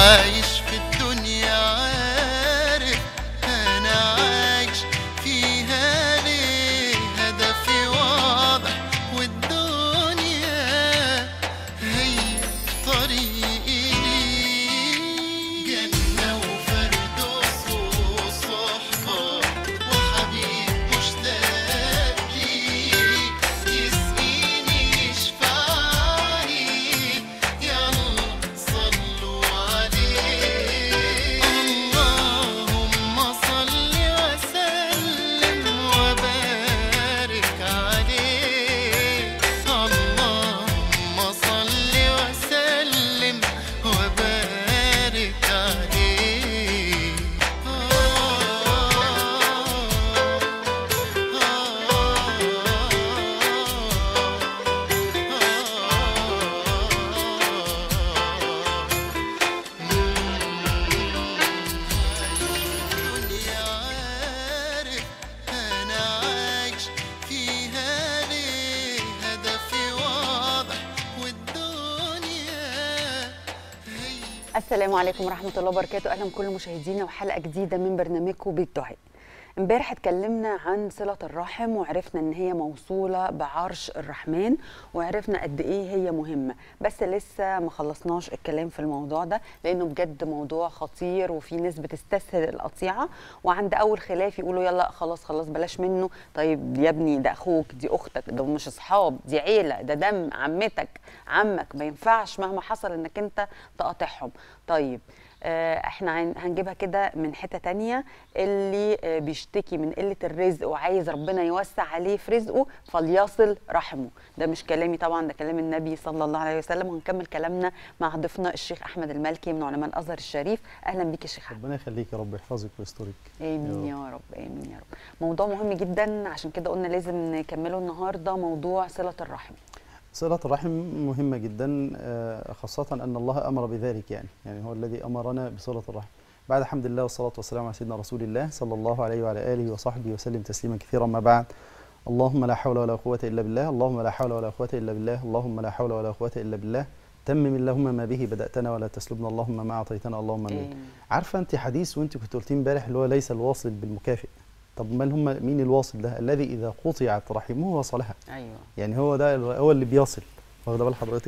عايش في الدنيا عارف انا عايش فيها ليه هدفي واضح والدنيا هي طريقي ليه جنة وفردوس وصحبة وحبيب مشتاق ليه يسقيني يشفعني يلا صلوا عليه اللهم صل وسلم وبارك عليه اللهم صل وسلم وبارك عليه الدنيا عارف انا عايش فيها ليه هدفي واضح والدنيا هي السلام عليكم ورحمة الله وبركاته أهلا بكل مشاهدينا وحلقة جديدة من برنامجكم بيت دعاء امبارح اتكلمنا عن صلة الرحم وعرفنا ان هي موصولة بعرش الرحمن وعرفنا قد ايه هي مهمة بس لسه ما خلصناش الكلام في الموضوع ده لانه بجد موضوع خطير وفي ناس بتستسهل القطيعة وعند اول خلاف يقولوا يلا خلاص خلاص بلاش منه طيب يا ابني ده اخوك دي اختك ده مش اصحاب دي عيلة ده دم عمتك عمك ما ينفعش مهما حصل انك انت تقاطعهم طيب آه، احنا هن- هنجيبها كده من حته تانية اللي آه، بيشتكي من قله الرزق وعايز ربنا يوسع عليه في رزقه فليصل رحمه ده مش كلامي طبعا ده كلام النبي صلى الله عليه وسلم وهنكمل كلامنا مع ضيفنا الشيخ احمد المالكي من علماء الازهر الشريف اهلا بيك يا شيخ احمد ربنا يخليك يا رب يحفظك ويسترك امين يا يا رب امين يا رب موضوع مهم جدا عشان كده قلنا لازم نكمله النهارده موضوع صله الرحم صلة الرحم مهمة جدا آه، خاصة أن الله أمر بذلك يعني يعني هو الذي أمرنا بصلة الرحم بعد حمد الله والصلاة والسلام على سيدنا رسول الله صلى الله عليه وعلى آله وصحبه وسلم تسليما كثيرا ما بعد اللهم لا حول ولا قوة إلا بالله اللهم لا حول ولا قوة إلا بالله اللهم لا حول ولا قوة إلا بالله تمم اللهم ما به بدأتنا ولا تسلبنا اللهم ما أعطيتنا اللهم آمين آمين. عارفة أنت حديث وأنت كنت قلتين امبارح اللي هو ليس الواصل بالمكافئ طب من هم مين الواصل ده الذي إذا قطعت رحمه وصلها ايوه يعني هو ده هو اللي بيصل واخده بال حضرتك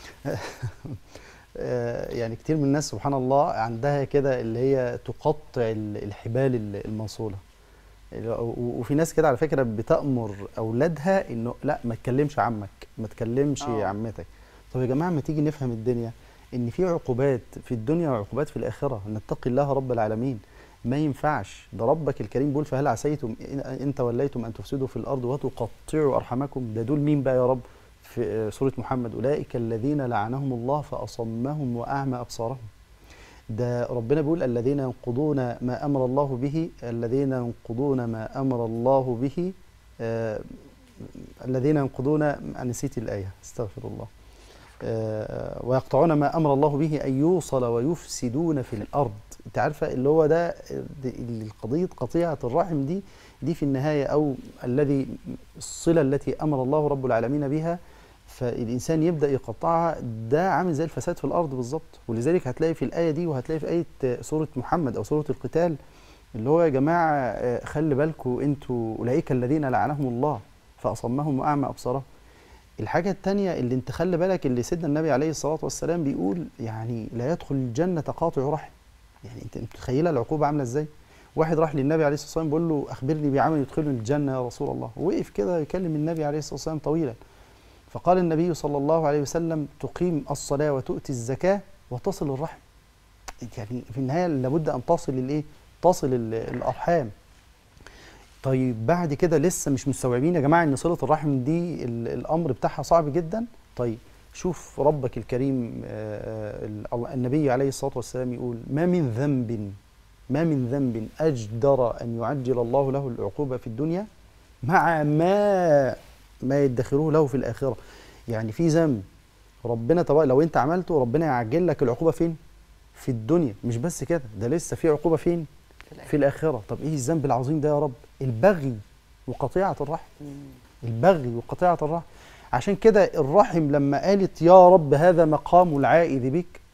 آه، يعني كتير من الناس سبحان الله عندها كده اللي هي تقطع ال- الحبال ال- الموصوله و- وفي ناس كده على فكره بتامر اولادها انه لا ما تكلمش عمك ما تكلمش آه. عمتك طب يا جماعه ما تيجي نفهم الدنيا ان في عقوبات في الدنيا وعقوبات في الاخره نتقي الله رب العالمين ما ينفعش ده ربك الكريم بيقول فهل عسيتم إن, ان توليتم ان تفسدوا في الارض وتقطعوا ارحامكم ده دول مين بقى يا رب في آه، سوره محمد اولئك الذين لعنهم الله فاصمهم واعمى ابصارهم ده ربنا بيقول الذين ينقضون ما امر الله به الذين ينقضون ما امر الله به آه الذين ينقضون أنا نسيت الايه استغفر الله آه ويقطعون ما امر الله به ان يوصل ويفسدون في الارض انت عارفه اللي هو ده دي- القضيه قطيعه الرحم دي دي في النهايه او الذي الصله التي امر الله رب العالمين بها فالانسان يبدا يقطعها ده عامل زي الفساد في الارض بالظبط ولذلك هتلاقي في الايه دي وهتلاقي في ايه سوره محمد او سوره القتال اللي هو يا جماعه آه، خلي بالكم انتوا اولئك الذين لعنهم الله فاصمهم واعمى ابصارهم الحاجه الثانيه اللي انت خلي بالك اللي سيدنا النبي عليه الصلاه والسلام بيقول يعني لا يدخل الجنه قاطع رحم يعني انت انت متخيله العقوبه عامله ازاي واحد راح للنبي عليه الصلاه والسلام بيقول له اخبرني بعمل يدخلني الجنه يا رسول الله وقف كده يكلم النبي عليه الصلاه والسلام طويلا فقال النبي صلى الله عليه وسلم تقيم الصلاة وتؤتي الزكاة وتصل الرحم يعني في النهاية لابد أن تصل الإيه؟ تصل ال- الأرحام طيب بعد كده لسه مش مستوعبين يا جماعة إن صلة الرحم دي ال- الأمر بتاعها صعب جدا طيب شوف ربك الكريم آه، ال- النبي عليه الصلاة والسلام يقول ما من ذنب ما من ذنب أجدر أن يعجل الله له العقوبة في الدنيا مع ما ما يدخروه له في الآخرة يعني في ذنب ربنا تبارك لو انت عملته ربنا يعجل لك العقوبة فين في الدنيا مش بس كده ده لسه في عقوبة فين في الآخرة طب ايه الذنب العظيم ده يا رب البغي وقطيعة الرحم مم. البغي وقطيعة الرحم عشان كده الرحم لما قالت يا رب هذا مقام العائذ بك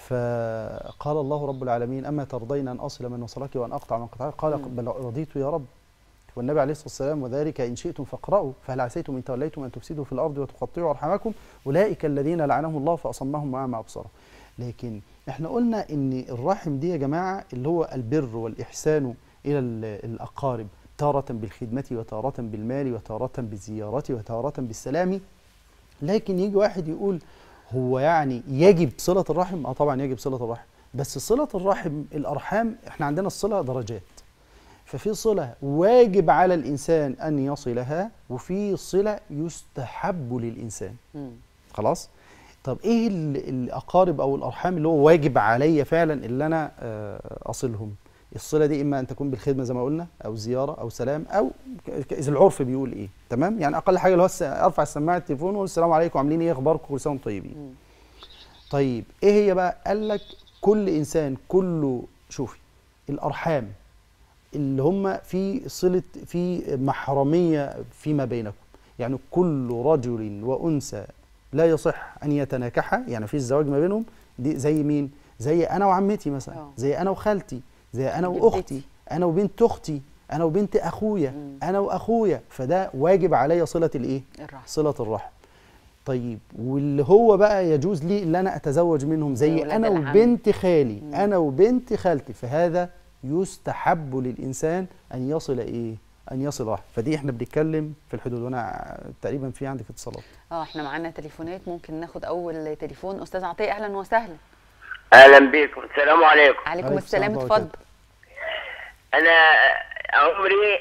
فقال الله رب العالمين أما ترضين أن أصل من وصلك وأن أقطع من قطعك قال بل رضيت يا رب والنبي عليه الصلاة والسلام وذلك إن شئتم فاقرأوا فهل عسيتم إن توليتم أن تفسدوا في الأرض وتقطعوا أرحامكم أولئك الذين لعنهم الله فأصمهم وأعمى أبصارهم لكن احنا قلنا ان الرحم دي يا جماعة اللي هو البر والإحسان إلى ال- الأقارب تارة بالخدمة وتارة بالمال وتارة بالزيارة وتارة بالسلام لكن يجي واحد يقول هو يعني يجب صلة الرحم اه طبعا يجب صلة الرحم بس صلة الرحم الأرحام احنا عندنا الصلة درجات ففي صلة واجب على الإنسان أن يصلها وفي صلة يستحب للإنسان مم. خلاص طب ايه ال- الاقارب او الارحام اللي هو واجب عليا فعلا اللي انا آه، اصلهم الصله دي اما ان تكون بالخدمه زي ما قلنا او زياره او سلام او ك- ك- اذا العرف بيقول ايه تمام يعني اقل حاجه اللي هو الس- ارفع السماعه التليفون واقول السلام عليكم عاملين ايه اخباركم كل سنه وانتم طيبين طيب ايه هي بقى قال لك كل انسان كله شوفي الارحام اللي هم في صله في محرميه فيما بينكم يعني كل رجل وانثى لا يصح ان يتناكحا يعني في الزواج ما بينهم دي زي مين زي انا وعمتي مثلا آه. زي انا وخالتي زي انا جدتي. واختي انا وبنت اختي انا وبنت اخويا مم. انا واخويا فده واجب عليا صله الايه الرحم صله الرحم طيب واللي هو بقى يجوز لي ان انا اتزوج منهم زي زي ولاد انا العم. وبنت خالي مم. انا وبنت خالتي فهذا يستحب للانسان ان يصل ايه ان يصل رحم فدي احنا بنتكلم في الحدود وانا تقريبا في عندي في اتصالات اه احنا معانا تليفونات ممكن ناخد اول تليفون استاذ عطيه اهلا وسهلا اهلا بكم السلام عليكم عليكم عليكم السلام السلام ورحمة اتفضل انا عمري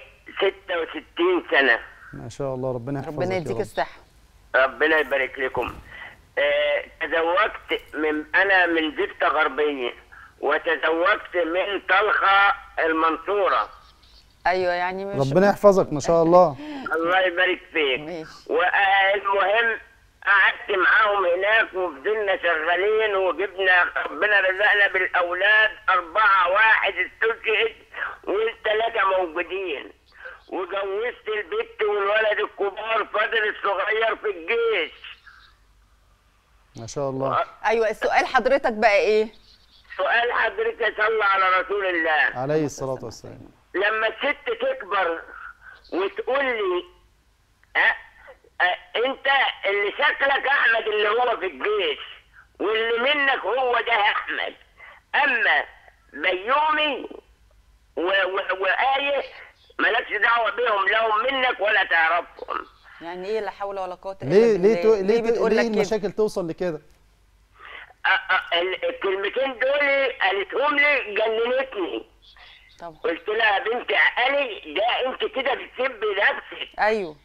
66 سنه ما شاء الله ربنا يحفظك ربنا يا يديك رب. الصحه ربنا يبارك لكم آه، تزوجت من انا من زفته غربيه وتزوجت من طلخه المنصوره ايوه يعني مش ربنا يحفظك ما شاء الله الله يبارك فيك ماشي والمهم قعدت معاهم هناك وفضلنا شغالين وجبنا ربنا رزقنا بالاولاد اربعه واحد استشهد والثلاثه موجودين وجوزت البت والولد الكبار فاضل الصغير في الجيش ما شاء الله ايوه السؤال حضرتك بقى ايه سؤال حضرتك صلى على رسول الله عليه الصلاه والسلام لما الست تكبر وتقول لي أه أه انت اللي شكلك احمد اللي هو في الجيش واللي منك هو ده احمد اما بيومي و- و- وآية مالكش دعوة بيهم لهم منك ولا تعرفهم يعني ايه لا حول ولا قوه الا ليه بالله ليه تو- ليه بتقول بتقول لك ليه كده المشاكل توصل لكده أ- أ- ال- الكلمتين دول قالتهم لي جننتني طبعا قلت لها يا بنت عقلي ده انت كده بتسبي نفسك ايوه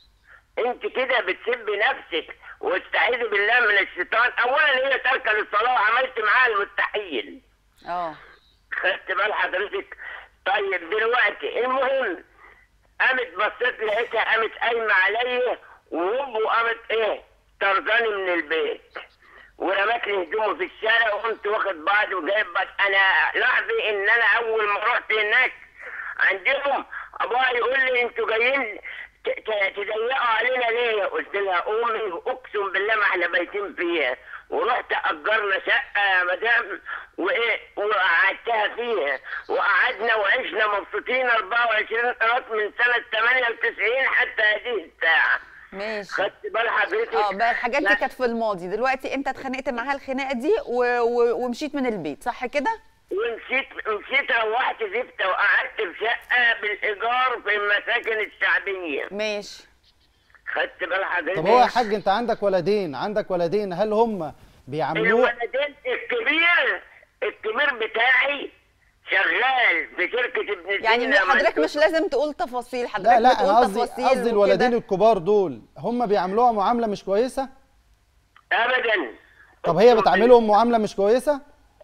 انت كده بتسبي نفسك واستعيذ بالله من الشيطان اولا هي تركه للصلاه وعملت معاها المستحيل اه خدت بال حضرتك طيب دلوقتي المهم قامت بصيت لقيتها قامت قايمه عليا وهوب وقامت ايه طرداني من البيت ورمت لي هدومه في الشارع وقمت واخد بعض وجايب بعض انا لاحظي ان انا اول ما رحت هناك عندهم ابوها يقول لي انتوا جايين ت- ت- تضيقوا علينا ليه؟ قلت لها امي اقسم بالله ما احنا بايتين فيها ورحت اجرنا شقه يا مدام وايه وقعدتها فيها وقعدنا وعشنا مبسوطين 24 قرات من سنه 98 حتى هذه الساعه ماشي خدت بال حضرتك؟ اه بقى الحاجات دي لا. كانت في الماضي دلوقتي انت اتخانقت معاها الخناقه دي و... و... ومشيت من البيت صح كده ومشيت مشيت روحت زفته وقعدت في شقه بالايجار في المساكن الشعبيه ماشي خدت بال حضرتك؟ طب هو يا حاج انت عندك ولدين عندك ولدين هل هم بيعاملوه الولدين الكبير الكبير بتاعي شغال في شركه ابن سينا يعني حضرتك مندوب. مش لازم تقول تفاصيل حضرتك لا لا بتقول انا قصدي تفاصيل قصدي الولدين وكده. الكبار دول هم بيعاملوها معامله مش كويسه ابدا طب هي بتعاملهم معامله مش كويسه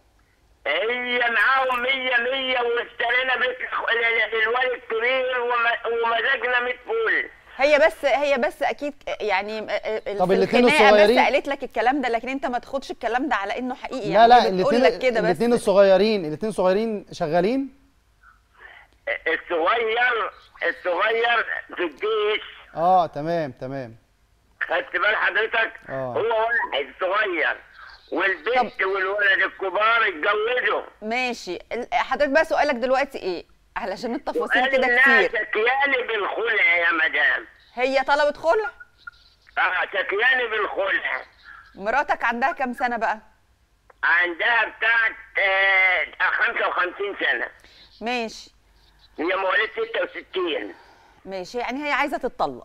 هي معاهم مية مية واشترينا بيت لل- للولد الكبير وم- ومزاجنا 100 فول هي بس هي بس اكيد يعني م- ال- طب في الاتنين الخناقة الصغيرين؟ بس قالت لك الكلام ده لكن انت ما تاخدش الكلام ده على انه حقيقي لا يعني لا هي بتقول الاثنين لك كده بس الاثنين الصغيرين الاثنين الصغيرين شغالين الصغير الصغير في الجيش اه تمام تمام خدت بال حضرتك آه. هو واحد صغير والبنت والولد الكبار اتجوزوا ماشي ال- حضرتك بقى سؤالك دلوقتي ايه علشان التفاصيل وقال كده انها كتير شكياني بالخلع يا مدام هي طلبت خلع اه شكياني بالخلع مراتك عندها كام سنه بقى عندها بتاعت آه 55 سنة ماشي هي مواليد 66 ماشي يعني هي عايزه تتطلق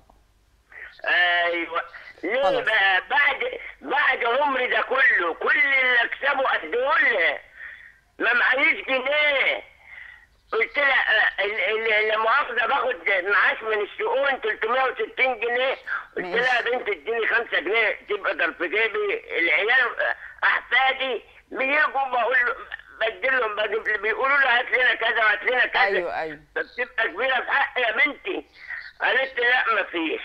ايوه ليه خلاص. بقى بعد بعد عمري ده كله كل اللي اكسبه اديهولها ما معيش جنيه قلت لها آه، ال- ال- لا مؤاخذه باخد معاش من الشؤون 360 جنيه قلت ماشي. لها يا بنت اديني 5 جنيه تبقى ضرب في جيبي العيال آه، احفادي بيجوا بقول له بدلهم بجيب- بيقولوا له هات لنا كذا وهات لنا كذا ايوه ايوه فبتبقى كبيره في حقي يا بنتي قالت لي لا مفيش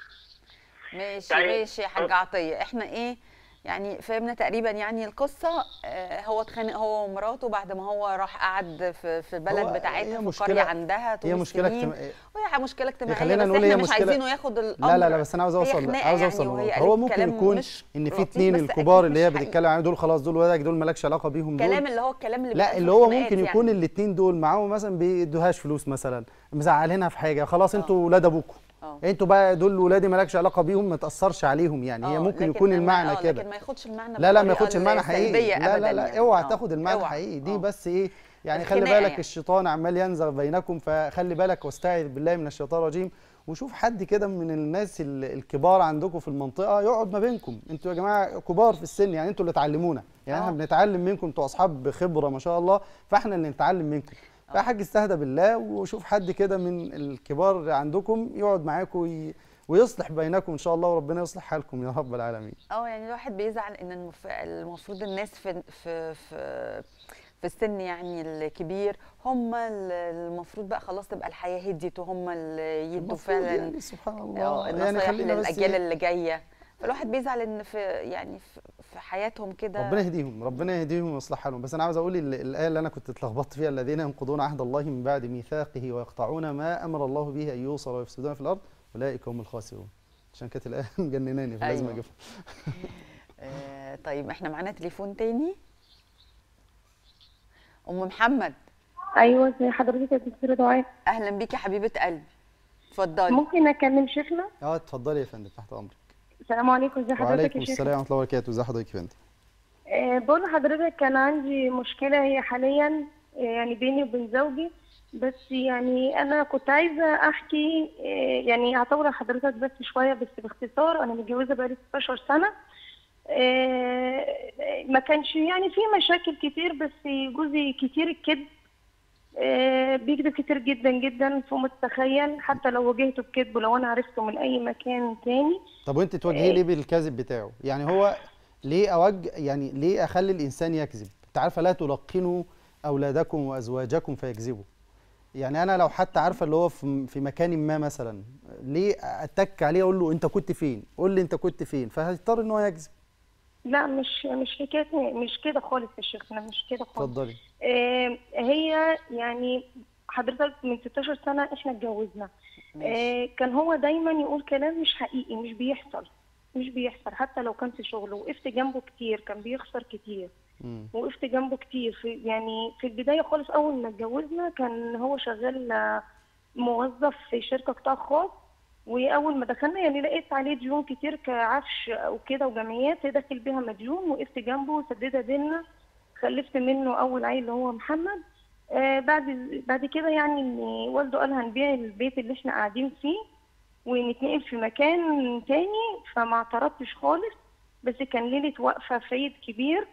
ماشي طيب. ماشي يا حاج عطيه احنا ايه يعني فهمنا تقريبا يعني القصه آه، هو اتخانق هو ومراته بعد ما هو راح قعد في في البلد هو بتاعتها هي في قريه مشكلة- عندها هي طول مشكلة السنين. اجتماعية. وهي مشكله اجتماعيه خلينا بس نقول احنا هي مش مشكلة- عايزينه ياخد الامر لا لا لا بس انا عاوز هي اوصل خناقة عاوز يعني اوصل وهي لنقطة. قالت هو ممكن كلام يكون مش ان في لطيف، اتنين بس الكبار أكيد اللي هي مش بتتكلم عليهم دول خلاص دول ولادك دول مالكش علاقه بيهم دول كلام اللي هو الكلام اللي لا بيتقال اللي في هو الخناقات ممكن يكون يعني. الاتنين دول معاهم مثلا بيدوهاش فلوس مثلا مزعلينها في حاجه خلاص انتوا ولاد ابوكم اه. انتوا بقى دول ولادي مالكش علاقه بيهم ما تاثرش عليهم يعني هي آه، ممكن لكن يكون ما- المعنى آه، كده لكن ما ياخدش المعنى لا لا ما بالطريقة ياخدش المعنى حقيقي السلبية لا لا أبداً لا يعني. اوعى آه، تاخد المعنى اوعى. حقيقي دي آه. بس ايه يعني خلي الخناقة بالك يعني. الشيطان عمال ينزغ بينكم فخلي بالك واستعذ بالله من الشيطان الرجيم وشوف حد كده من الناس ال- الكبار عندكم في المنطقه يقعد ما بينكم انتوا يا جماعه كبار في السن يعني انتوا اللي تعلمونا يعني احنا آه. بنتعلم منكم انتوا اصحاب خبره ما شاء الله فاحنا اللي نتعلم منكم فيا حاج استهدى بالله وشوف حد كده من الكبار عندكم يقعد معاكم وي- ويصلح بينكم ان شاء الله وربنا يصلح حالكم يا رب العالمين اه يعني الواحد بيزعل ان المف- المفروض الناس في في في في السن يعني الكبير هم ال- المفروض بقى خلاص تبقى الحياه هديت وهم اللي يدوا المفروض فعلا يعني سبحان اه الله النصايح بس للاجيال إيه؟ اللي جايه فالواحد بيزعل ان في يعني في, في حياتهم كده ربنا يهديهم ربنا يهديهم ويصلح حالهم بس انا عاوز اقول ال- الايه اللي انا كنت اتلخبطت فيها الذين ينقضون عهد الله من بعد ميثاقه ويقطعون ما امر الله به ان يوصل ويفسدون في الارض اولئك هم الخاسرون عشان كانت الايه مجنناني فلازم أيوة. اجيبها آه طيب احنا معانا تليفون تاني ام محمد ايوه زي حضرتك يا دكتوره دعاء اهلا بيكي يا حبيبه قلبي اتفضلي ممكن اكلم شيخنا اه اتفضلي يا فندم تحت امرك السلام عليكم ازي حضرتك وعليكم يا شيخ السلام ورحمه الله وبركاته ازي حضرتك يا فندم أه بقول لحضرتك كان عندي مشكله هي حاليا آه، يعني بيني وبين زوجي بس يعني انا كنت عايزه احكي آه، يعني هطول حضرتك بس شويه بس باختصار انا متجوزه بقالي 16 سنه آه، ما كانش يعني في مشاكل كتير بس جوزي كتير الكذب آه، بيكذب كتير جدا جدا فوق ما تتخيل حتى لو واجهته بكذب ولو انا عرفته من اي مكان تاني طب وانت تواجهيه ليه بالكذب بتاعه يعني هو ليه اوجه يعني ليه اخلي الانسان يكذب انت عارفه لا تلقنوا اولادكم وازواجكم فيكذبوا يعني انا لو حتى عارفه اللي هو في في مكان ما مثلا ليه اتك عليه اقول له انت كنت فين قول لي انت كنت فين فهيضطر ان هو يكذب لا مش مش حكايه مش كده خالص يا شيخنا مش كده خالص اتفضلي آه هي يعني حضرتك من 16 سنه احنا اتجوزنا ماشي. آه كان هو دايما يقول كلام مش حقيقي مش بيحصل مش بيحصل حتى لو كان في شغله وقفت جنبه كتير كان بيخسر كتير مم. وقفت جنبه كتير في يعني في البدايه خالص اول ما اتجوزنا كان هو شغال آه، موظف في شركه قطاع خاص واول ما دخلنا يعني لقيت عليه ديون كتير كعفش وكده وجمعيات داخل بيها مديون وقفت جنبه وسددها دينا خلفت منه اول عيل اللي هو محمد آه بعد بعد كده يعني ان والده قال هنبيع البيت اللي احنا قاعدين فيه ونتنقل في مكان تاني فما اعترضتش خالص بس كان ليله وقفه في عيد كبير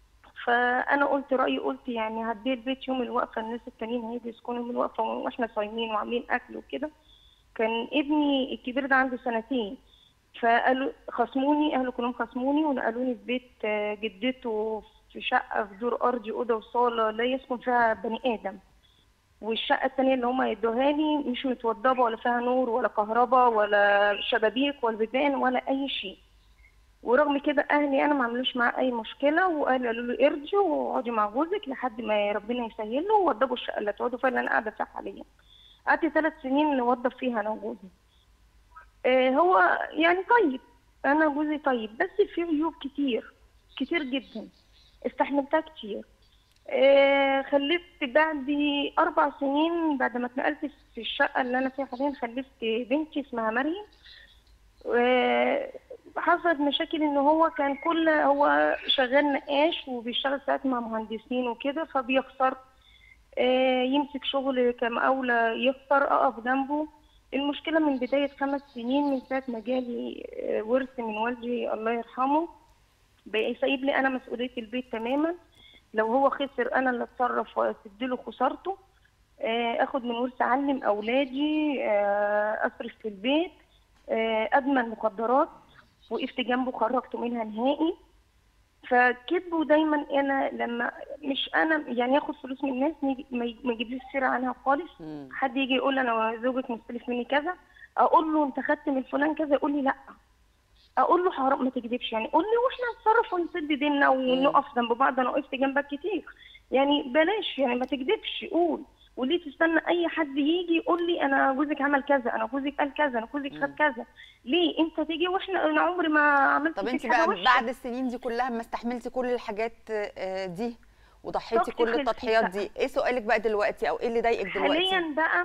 فانا قلت رايي قلت يعني هدي البيت يوم الوقفه الناس التانيين هيجوا يسكنوا يوم الوقفه واحنا صايمين وعاملين اكل وكده كان ابني الكبير ده عنده سنتين فقالوا خصموني اهله كلهم خصموني ونقلوني في بيت آه، جدته في شقه في دور ارضي اوضه وصاله لا يسكن فيها بني ادم والشقه الثانيه اللي هم يدوها لي مش متوضبه ولا فيها نور ولا كهرباء ولا شبابيك ولا بيبان ولا اي شيء ورغم كده اهلي انا ما عملوش معاه اي مشكله وقالوا قالوا له ارجي واقعدي مع جوزك لحد ما ربنا يسهل له ووضبوا الشقه اللي هتقعدوا فيها اللي انا قاعده فيها حاليا قعدت ثلاث سنين نوضب فيها انا وجوزي آه هو يعني طيب انا جوزي طيب بس في عيوب كتير كتير جدا استحملتها كتير آه، خلفت بعد أربع سنين بعد ما اتنقلت في الشقة اللي أنا فيها حاليا خلفت بنتي اسمها مريم آه، حصلت مشاكل إن هو كان كل هو شغال نقاش وبيشتغل ساعات مع مهندسين وكده فبيخسر آه، يمسك شغل كمقاولة يخسر أقف جنبه المشكلة من بداية خمس سنين من ساعة ما جالي آه، ورث من والدي الله يرحمه بقى سايب لي أنا مسؤولية البيت تماما لو هو خسر أنا اللي أتصرف وأسد له خسارته آه، اخد من ورث اعلم اولادي آه، اصرف في البيت آه، ادمن مخدرات وقفت جنبه خرجته منها نهائي فكذبوا دايما انا لما مش انا يعني ياخد فلوس من الناس نيجي- ما ي- ما يجيبليش سيره عنها خالص مم. حد يجي يقول لي انا زوجك مستلف مني كذا اقول له انت خدت من فلان كذا يقول لي لا اقول له حرام ما تكذبش يعني قول لي واحنا نتصرف ونسد ديننا ونقف جنب بعض انا وقفت جنبك كتير يعني بلاش يعني ما تكذبش قول وليه تستنى اي حد يجي يقول لي انا جوزك عمل كذا انا جوزك قال كذا انا جوزك خد كذا ليه انت تيجي واحنا انا عمري ما عملت طب فيك انت حاجة بقى وحشة. بعد السنين دي كلها ما استحملتي كل الحاجات آه، دي وضحيتي طاقتي كل خلصت التضحيات بقى. دي ايه سؤالك بقى دلوقتي او ايه اللي ضايقك دلوقتي حاليا بقى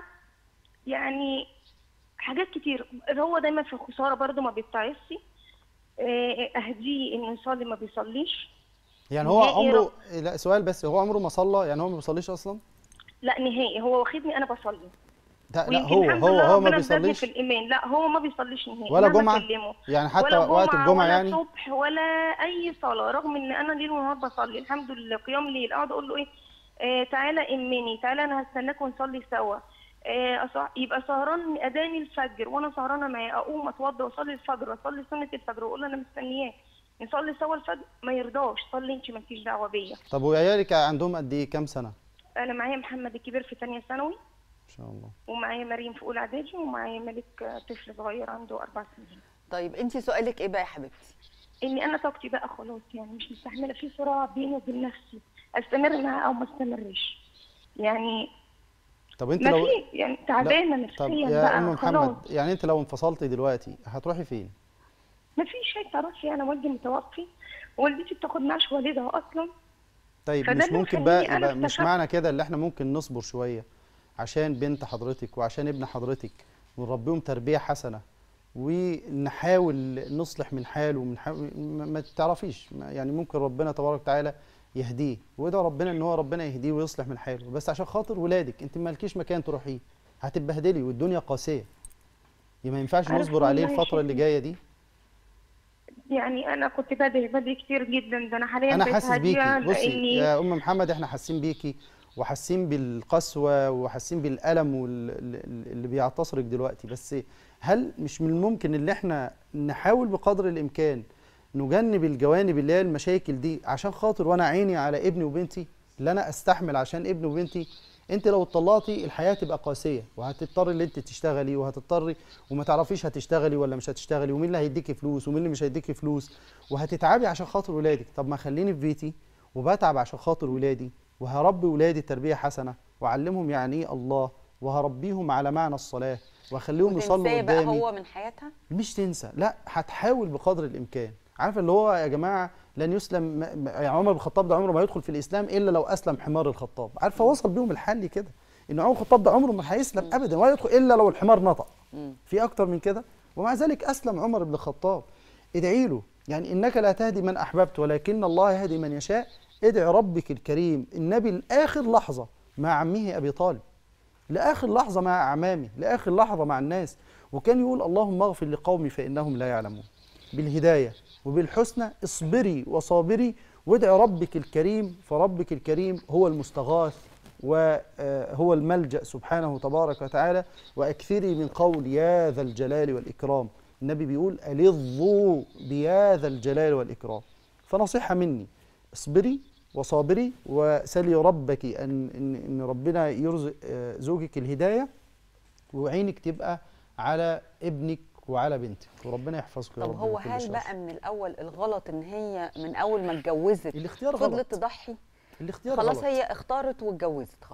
يعني حاجات كتير هو دايما في الخساره برضه ما بيتعظش آه، اهديه انه يصلي ما بيصليش يعني هو نهائي عمره لا سؤال بس هو عمره ما صلى يعني هو ما بيصليش اصلا لا نهائي هو واخدني انا بصلي لا لا ويمكن هو الحمد هو لله هو ما ربنا زادني بيصليش في الايمان لا هو ما بيصليش نهائي ولا مهما جمعة؟ أكلمه. يعني حتى ولا وقت جمعة الجمعة ولا يعني صبح ولا اي صلاه رغم ان انا ليل ونهار بصلي الحمد لله قيام ليل اقعد اقول له ايه آه تعالى امني تعالى انا هستناك ونصلي سوا آه أصع- يبقى سهران اذاني الفجر وانا سهرانه معاه اقوم اتوضى واصلي الفجر واصلي سنه الفجر واقول له انا مستنياك نصلي سوا الفجر ما يرضاش صلي انت مالكيش دعوه بيا طب وعيالك عندهم قد ايه كام سنه انا معايا محمد الكبير في ثانيه ثانوي ما شاء الله ومعايا مريم في اولى اعدادي ومعايا ملك آه، طفل صغير عنده اربع سنين طيب انت سؤالك ايه بقى يا حبيبتي اني انا طاقتي بقى خلاص يعني مش مستحمله في صراع بيني وبين نفسي استمر معاه او ما استمرش يعني طب انت ما لو في يعني تعبانه طب نفسيا يا ام بقى محمد خلاص يعني انت لو انفصلتي دلوقتي هتروحي فين ما فيش حته اروح فيها انا والدي متوفي والدتي بتاخد معاش والدها اصلا طيب فده مش اللي ممكن مخليني بقى, أنا يبقى مش اكتشفت- معنى كده اللي احنا ممكن نصبر شويه عشان بنت حضرتك وعشان ابن حضرتك ونربيهم تربيه حسنه ونحاول نصلح من حاله ومن حاول ما ما تعرفيش ما- يعني ممكن ربنا تبارك وتعالى يهديه وده ربنا ان هو ربنا يهديه ويصلح من حاله بس عشان خاطر ولادك انت مالكيش مكان تروحيه هتتبهدلي والدنيا قاسيه يبقى ما ينفعش عارف نصبر عليه والله يا الفتره اللي شيخ. جايه دي يعني انا كنت بدري بدري كتير جدا ده انا حاليا انا بقيت حاسس هادية بيكي بصي لاني يا ام محمد احنا حاسين بيكي وحاسين بالقسوه وحاسين بالالم وال- اللي بيعتصرك دلوقتي بس هل مش من الممكن ان احنا نحاول بقدر الامكان نجنب الجوانب اللي هي المشاكل دي عشان خاطر وانا عيني على ابني وبنتي اللي انا استحمل عشان ابني وبنتي انت لو اتطلقتي الحياه تبقى قاسيه وهتضطري ان انت تشتغلي وهتضطري وما تعرفيش هتشتغلي ولا مش هتشتغلي ومين اللي هيديكي فلوس ومين اللي مش هيديكي فلوس وهتتعبي عشان خاطر ولادك طب ما خليني في بيتي وبتعب عشان خاطر ولادي وهربي ولادي تربيه حسنه واعلمهم يعني ايه الله وهربيهم على معنى الصلاه واخليهم يصلوا وتنساه بقى قدامي هو من حياتها مش تنسى لا هتحاول بقدر الامكان عارف اللي هو يا جماعه لن يسلم م- م- يعني عمر بن الخطاب ده عمره ما يدخل في الاسلام الا لو اسلم حمار الخطاب عارفه وصل بيهم الحل كده ان عمر الخطاب ده عمره ما هيسلم ابدا ولا يدخل الا لو الحمار نطق في اكتر من كده ومع ذلك اسلم عمر بن الخطاب ادعي له يعني انك لا تهدي من احببت ولكن الله يهدي من يشاء ادعي ربك الكريم النبي لاخر لحظه مع عمه ابي طالب لاخر لحظه مع اعمامي لاخر لحظه مع الناس وكان يقول اللهم اغفر لقومي فانهم لا يعلمون بالهدايه وبالحسنى اصبري وصابري وادعي ربك الكريم فربك الكريم هو المستغاث وهو الملجا سبحانه تبارك وتعالى واكثري من قول يا ذا الجلال والاكرام النبي بيقول الظوا بيا ذا الجلال والاكرام فنصيحه مني اصبري وصابري وسلي ربك ان ان, إن ربنا يرزق آه، زوجك الهدايه وعينك تبقى على ابنك وعلى بنتك وربنا يحفظك يا طب رب هو من كل هل شر. بقى من الاول الغلط ان هي من اول ما اتجوزت الاختيار فضلت غلط تضحي الاختيار خلاص غلط هي اختارت واتجوزت خلاص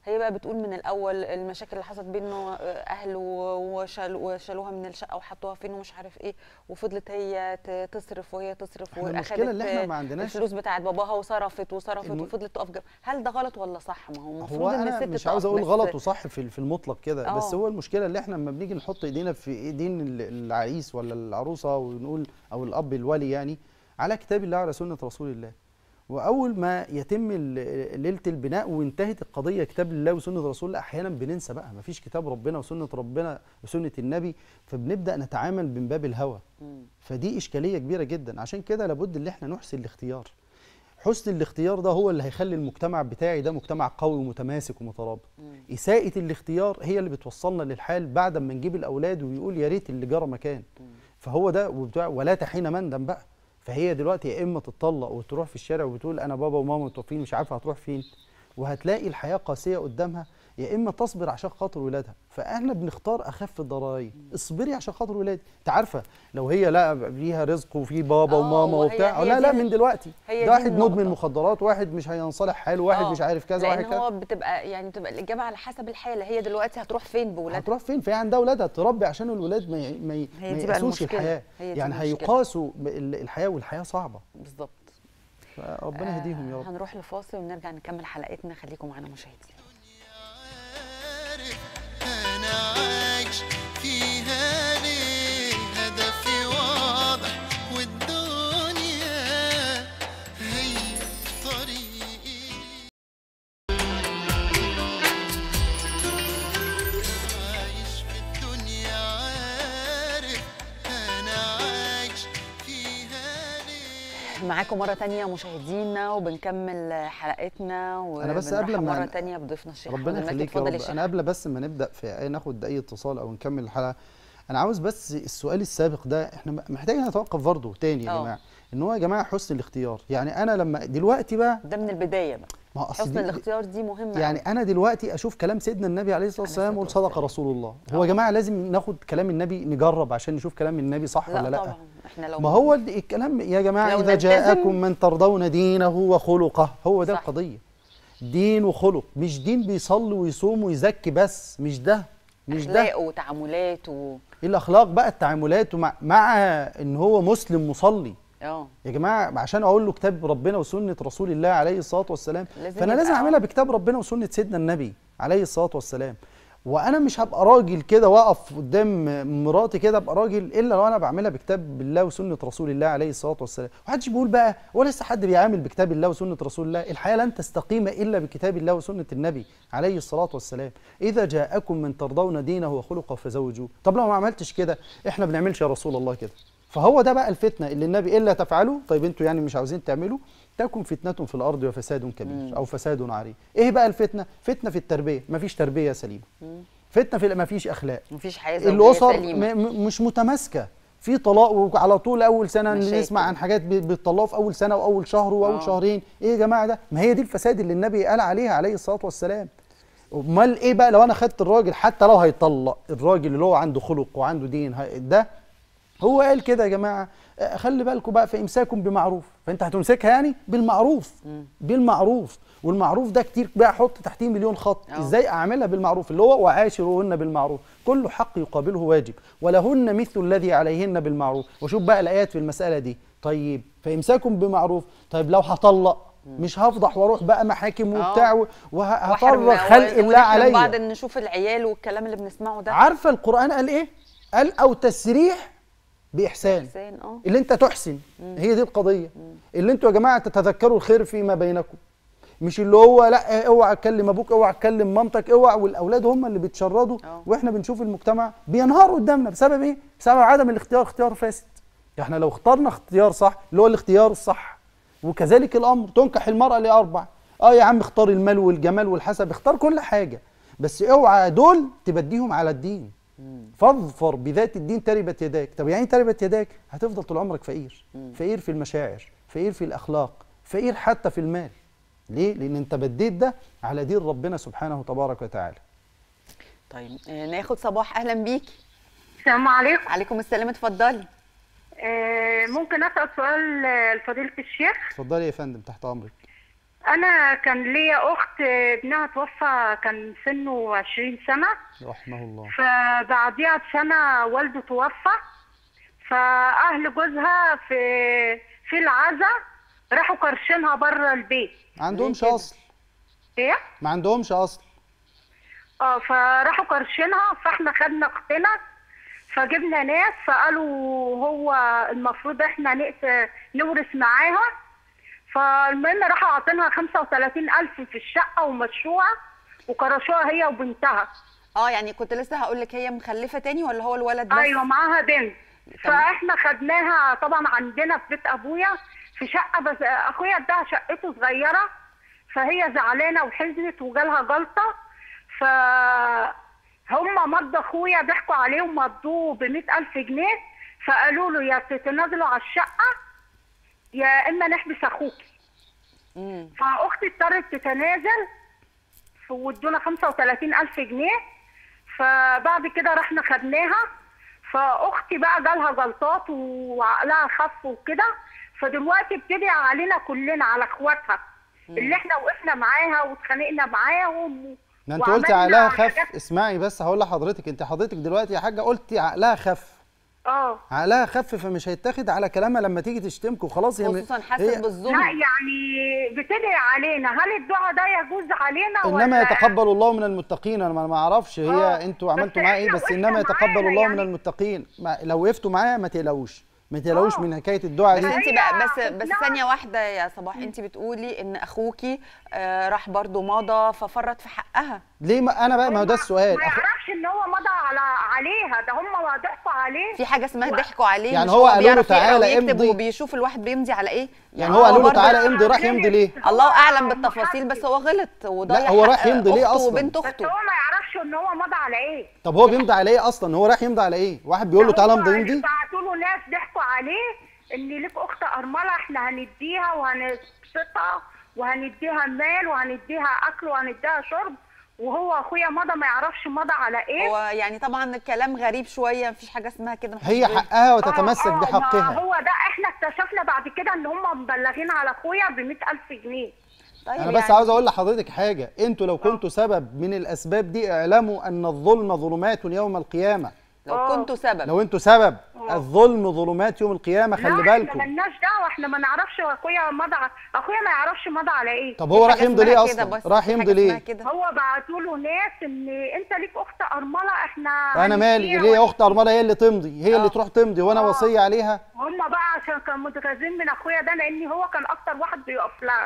هي بقى بتقول من الاول المشاكل اللي حصلت بينه اهله وشال وشالوها من الشقه وحطوها فين ومش عارف ايه وفضلت هي ت- تصرف وهي تصرف إحنا المشكلة اللي إحنا ما عندناش- الفلوس بتاعت باباها وصرفت وصرفت الم- وفضلت تقف جنب هل ده غلط ولا صح ما هو المفروض هو ان انا الست مش تقف عاوز اقول بس- غلط وصح في في المطلق كده آه. بس هو المشكله اللي احنا لما بنيجي نحط ايدينا في ايدين ال- العريس ولا العروسه ونقول او الاب الولي يعني على كتاب الله وعلى سنه رسول الله واول ما يتم ال- ليله البناء وانتهت القضيه كتاب الله وسنه رسول الله احيانا بننسى بقى مفيش كتاب ربنا وسنه ربنا وسنه النبي فبنبدا نتعامل من باب الهوى مم. فدي اشكاليه كبيره جدا عشان كده لابد ان احنا نحسن الاختيار حسن الاختيار ده هو اللي هيخلي المجتمع بتاعي ده مجتمع قوي ومتماسك ومترابط إساءة الاختيار هي اللي بتوصلنا للحال بعد ما نجيب الأولاد ويقول يا ريت اللي جرى مكان فهو ده وبتاع ولا تحين مندم بقى فهي دلوقتي يا إما تتطلق وتروح في الشارع وبتقول أنا بابا وماما متوفين مش عارفة هتروح فين وهتلاقي الحياة قاسية قدامها يا إما تصبر عشان خاطر ولادها فإحنا بنختار أخف الضرائب اصبري عشان خاطر ولادك أنت عارفة لو هي لا ليها رزق وفي بابا آه، وماما وهي- وبتاع هي لا دي لا ال- من دلوقتي هي ده دي واحد النقطة. مدمن مخدرات واحد مش هينصلح حاله واحد آه، مش عارف كذا واحد لان كذا هو بتبقى يعني بتبقى الاجابه على حسب الحاله هي دلوقتي هتروح فين بولادها هتروح فين فهي عندها اولادها تربي عشان الولاد ما ي- ما, ي- هي ما دي بقى يقاسوش المشكلة. الحياه هي دي يعني المشكلة. هيقاسوا ب- ال- الحياه والحياه صعبه بالظبط فربنا يهديهم يا رب هنروح لفاصل ونرجع نكمل حلقتنا خليكم معانا مشاهدين عارف انا عايش فيها ليه هدفي واضح والدنيا هي طريقي عايش في الدنيا عارف انا عايش فيها ليه معاكم مرة تانية مشاهدينا وبنكمل حلقتنا أنا بس قبل وبنرحب ما- مرة تانية بضيفنا الشيخ ربنا أحمد مكي. يخليك يا اتفضل رب شيخ انا قبل بس ما نبدا في أي ناخد اي اتصال او نكمل الحلقه انا عاوز بس السؤال السابق ده احنا محتاجين نتوقف برضه تاني يا آه. جماعه ان هو يا جماعه حسن الاختيار يعني انا لما دلوقتي بقى ده من البداية بقى ما هو أصل حسن دي- الاختيار دي مهمة يعني أوي. انا دلوقتي اشوف كلام سيدنا النبي عليه الصلاه والسلام واقول صدق رسول الله هو يا جماعه لازم ناخد كلام النبي نجرب عشان نشوف كلام النبي صح لا ولا لا طبعا احنا لو ما هو ال- الكلام يا جماعه لو اذا نلتزم- جاءكم من ترضون دينه وخلقه هو ده صح. القضيه دين وخلق مش دين بيصلي ويصوم ويزكي بس مش ده مش ده أخلاق وتعاملات و الاخلاق بقى التعاملات ومع مع ان هو مسلم مصلي اه يا جماعه عشان اقول له كتاب ربنا وسنه رسول الله عليه الصلاه والسلام لازم فانا لازم يبقى- اعملها بكتاب ربنا وسنه سيدنا النبي عليه الصلاه والسلام وانا مش هبقى راجل كده واقف قدام مراتي كده ابقى راجل الا لو انا بعملها بكتاب الله وسنه رسول الله عليه الصلاه والسلام محدش بيقول بقى ولا لسه حد بيعامل بكتاب الله وسنه رسول الله الحياه لن تستقيم الا بكتاب الله وسنه النبي عليه الصلاه والسلام اذا جاءكم من ترضون دينه وخلقه فزوجوه طب لو ما عملتش كده احنا بنعملش يا رسول الله كده فهو ده بقى الفتنه اللي النبي الا تفعلوا طيب انتوا يعني مش عاوزين تعملوا تكن فتنه في الارض وفساد كبير او فساد عريض ايه بقى الفتنه فتنه في التربيه مفيش تربيه سليمه فتنه في مفيش اخلاق مفيش حياة زوجية الاسر سليمة م- م- مش متماسكه في طلاق وعلى طول اول سنه مشاكل. نسمع عن حاجات بي- بيطلقوا في اول سنه واول شهر واول آه. شهرين ايه يا جماعه ده ما هي دي الفساد اللي النبي قال عليها عليه الصلاه والسلام امال ايه بقى لو انا خدت الراجل حتى لو هيطلق الراجل اللي هو عنده خلق وعنده دين ه- ده هو قال كده يا جماعه آه، خلي بالكم بقى فامساكم بمعروف فانت هتمسكها يعني بالمعروف بالمعروف والمعروف ده كتير بقى حط تحتيه مليون خط أه. ازاي اعملها بالمعروف اللي هو وعاشروهن بالمعروف كل حق يقابله واجب ولهن مثل الذي عليهن بالمعروف وشوف بقى الايات في المساله دي طيب فامساكم بمعروف طيب لو هطلق مش هفضح واروح بقى محاكم أه. وبتاع وحرم- وهفرغ خلق الله ونحرم بعض عليا ان نشوف العيال والكلام اللي بنسمعه ده عارفه القران قال ايه قال او تسريح باحسان إحسان، اه اللي انت تحسن هي دي القضيه اللي انتوا يا جماعه تتذكروا الخير فيما بينكم مش اللي هو لا اوعى تكلم ابوك اوعى تكلم مامتك اوعى والاولاد هم اللي بيتشردوا اه. واحنا بنشوف المجتمع بينهار قدامنا بسبب ايه بسبب عدم الاختيار اختيار فاسد احنا لو اخترنا اختيار صح اللي هو الاختيار الصح وكذلك الامر تنكح المراه لاربع اه يا عم اختار المال والجمال والحسب اختار كل حاجه بس اوعى دول تبديهم على الدين فاظفر بذات الدين تربت يداك طب يعني إيه تربت يداك هتفضل طول عمرك فقير فقير في المشاعر فقير في الاخلاق فقير حتى في المال ليه لان انت بديت ده على دين ربنا سبحانه تبارك وتعالى طيب آه، ناخد صباح اهلا بيكي السلام عليكم عليكم السلام اتفضلي آه، ممكن اسال سؤال آه، لفضيله الشيخ اتفضلي يا فندم تحت امرك انا كان ليا اخت ابنها توفى كان سنه 20 سنه رحمه الله فبعديها بسنه والده توفى فاهل جوزها في في العزا راحوا كرشينها بره البيت ما عندهمش كده؟ اصل ايه ما عندهمش اصل اه فراحوا كرشينها فاحنا خدنا اختنا فجبنا ناس فقالوا هو المفروض احنا نقت- نورث معاها فالمهم راحوا عاطينها 35000 في الشقه ومشروعه وكرشوها هي وبنتها اه يعني كنت لسه هقول لك هي مخلفه تاني ولا هو الولد بس ايوه معاها بنت تمام. فاحنا خدناها طبعا عندنا في بيت ابويا في شقه بس اخويا اداها شقته صغيره فهي زعلانه وحزنت وجالها جلطه ف هم مضوا اخويا ضحكوا عليه ومضوه ب ألف جنيه فقالوا له يا تتنازلوا على الشقه يا اما نحبس اخوكي مم. فاختي اضطرت تتنازل وادونا 35000 جنيه فبعد كده رحنا خدناها فاختي بقى جالها جلطات وعقلها خف وكده فدلوقتي بتدعي علينا كلنا على اخواتها اللي احنا وقفنا معاها واتخانقنا معاهم ده انت قلتي وعملنا عقلها خف حاجات- اسمعي بس هقول لحضرتك انت حضرتك دلوقتي يا حاجه قلتي عقلها خف اه عقلها خف فمش هيتاخد على كلامها لما تيجي تشتمكوا خلاص هي م- خصوصا هي- حاسس لا بالظلم يعني بتدعي علينا هل الدعاء ده يجوز علينا انما ولا يتقبل الله من المتقين انا ما ما اعرفش هي آه، انتوا بس عملتوا معاها ايه إحنا بس وقفنا انما يتقبل معاها الله من يعني. المتقين ما لو وقفتوا معاها ما تقلقوش ما تقلقوش آه. من حكايه الدعاء بس دي انت هي بقى بس بس لا. ثانيه واحده يا صباح انت بتقولي ان اخوكي آه راح برضو مضى ففرط في حقها ليه ما انا بقى ما هو ده السؤال ما أخو- يعرفش ان هو مضى على عليها ده هم ضحكوا عليه في حاجه اسمها ضحكوا عليه يعني مش هو قالوا له بيعرف يقرا تعالى ويكتب امضي. وبيشوف الواحد بيمضي على ايه يعني هو قالوا له برضو- تعالى امضي راح يمضي ليه الله اعلم بالتفاصيل بس هو غلط وضيع لا، هو راح حق يمضي ليه أخته أصلاً؟ وبنت بس اخته هو ما يعرفش ان هو مضى على ايه طب هو بيمضي على ايه اصلا هو رايح يمضي على ايه واحد بيقول له تعالى امضي يمضي بعتوا له ناس ضحكوا عليه ان ليك اخت ارمله احنا هنديها وهنبسطها وهنديها مال وهنديها اكل وهنديها شرب وهو اخويا مضى ما يعرفش مضى على ايه هو يعني طبعا الكلام غريب شويه مفيش حاجه اسمها كده محدش هي بي- حقها وتتمسك آه، آه، ما بحقها هو ده احنا اكتشفنا بعد كده ان هم مبلغين على اخويا ب ألف جنيه طيب انا بس يعني عاوز اقول لحضرتك حاجه انتوا لو كنتوا سبب من الاسباب دي اعلموا ان الظلم ظلمات يوم القيامه لو آه. كنتوا سبب لو انتوا سبب الظلم ظلمات يوم القيامه لا، خلي احنا بالكم ملناش دعوه احنا ما نعرفش اخويا مضى ع- اخويا ما يعرفش مضى على ايه طب هو في راح حاجة يمضي اسمها ليه كده اصلا بس، راح في يمضي حاجة اسمها ليه كده هو بعتوا له ناس ان انت ليك اخت ارمله احنا انا مالي هنديها ليه يا اخت ارمله هي اللي تمضي هي اللي تروح تمضي وانا آه. وصيه عليها هم بقى عشان كانوا متغاظين من اخويا ده لان هو كان اكتر واحد بيقف لها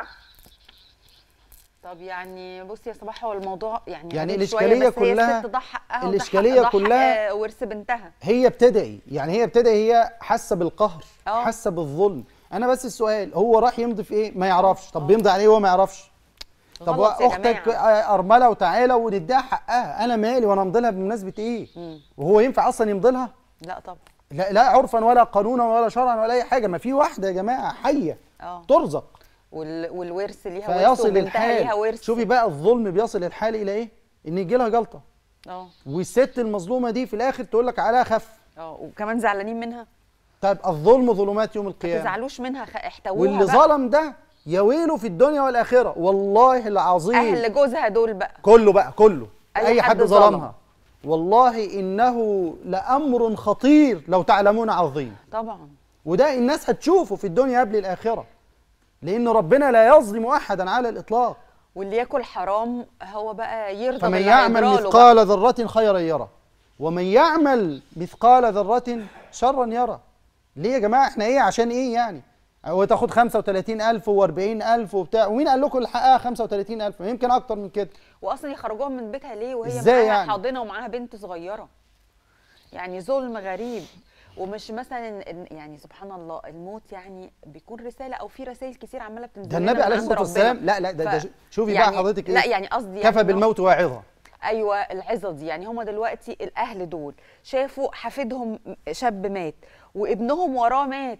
طب يعني بصي يا صباح هو الموضوع يعني يعني غريب شوية، الإشكالية بس هي كلها- الست ضاع حقها وضاع الإشكالية حق- ضاع كلها- حق ورث بنتها هي بتدعي يعني هي بتدعي هي حاسه بالقهر آه. حاسه بالظلم انا بس السؤال هو راح يمضي في ايه ما يعرفش طب بيمضي عليه وهو ما يعرفش طب غلط يا اختك جماعة. ارمله وتعالى ونديها حقها انا مالي وانا امضي لها بمناسبه ايه وهو ينفع اصلا يمضي لها لا طبعا لا لا عرفا ولا قانونا ولا شرعا ولا اي حاجه ما في واحده يا جماعه حيه اه ترزق وال... والورث ليها ورث فيصل وبنتها ليها الحال ورث شوفي بقى الظلم بيصل الحال الى ايه ان يجي لها جلطه اه والست المظلومه دي في الاخر تقول لك عليها خف اه وكمان زعلانين منها طيب الظلم ظلمات يوم ما القيامه تزعلوش منها خ... احتووها واللي بقى. ظلم ده يا ويله في الدنيا والاخره والله العظيم اهل جوزها دول بقى كله بقى كله أي اي, حد حد ظلم. ظلمها والله انه لامر خطير لو تعلمون عظيم طبعا وده الناس هتشوفه في الدنيا قبل الاخره لان ربنا لا يظلم احدا على الاطلاق واللي ياكل حرام هو بقى يرضى فمن باللي يعمل هيجراله بقى. مثقال ذره خيرا يره ومن يعمل مثقال ذره شرا يره ليه يا جماعه احنا ايه عشان ايه يعني وتاخد 35000 و40000 وبتاع ومين قال لكم الحقها 35000 يمكن اكتر من كده واصلا يخرجوها من بيتها ليه وهي إزاي معاها يعني؟ حاضنه ومعاها بنت صغيره يعني ظلم غريب ومش مثلا إن- يعني سبحان الله الموت يعني بيكون رساله او في رسائل كتير عماله بتنزل ده لنا النبي من عليه عند الصلاه ربنا. والسلام لا لا ده, ده ف- شوفي يعني بقى حضرتك ايه لا يعني قصدي كفى يعني بالموت واعظه ايوه العظه دي يعني هم دلوقتي الاهل دول شافوا حفيدهم شاب مات وابنهم وراه مات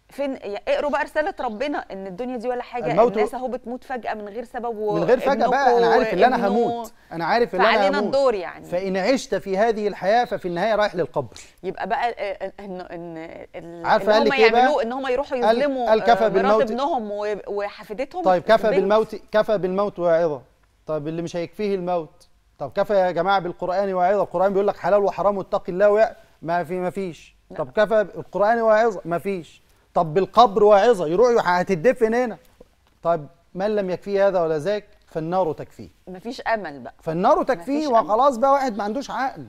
فين يعني اقروا بقى رساله ربنا ان الدنيا دي ولا حاجه الموت- الناس اهو بتموت فجاه من غير سبب من غير فجأة بقى انا عارف ان انا هموت انا عارف ان انا فعلينا هموت الدور يعني فان عشت في هذه الحياه ففي النهايه رايح للقبر يبقى بقى آه، ان ان ال- عارفة ان قال هم لك إيه بقى؟ يعملوه ان هم يروحوا قال- يظلموا قال كفى آه، مرات بالموت. ابنهم و- وحفيدتهم طيب كفى البنت. بالموت كفى بالموت واعظه طب اللي مش هيكفيه الموت طب كفى يا جماعه بالقران واعظه القران بيقول لك حلال وحرام واتق الله وع... ما في ما فيش طب كفى بالقران واعظه ما فيش طب بالقبر واعظه يروح يح- هتدفن هنا طب من لم يكفيه هذا ولا ذاك فالنار تكفيه مفيش امل بقى فالنار تكفيه مفيش أمل. وخلاص بقى واحد ما عندوش عقل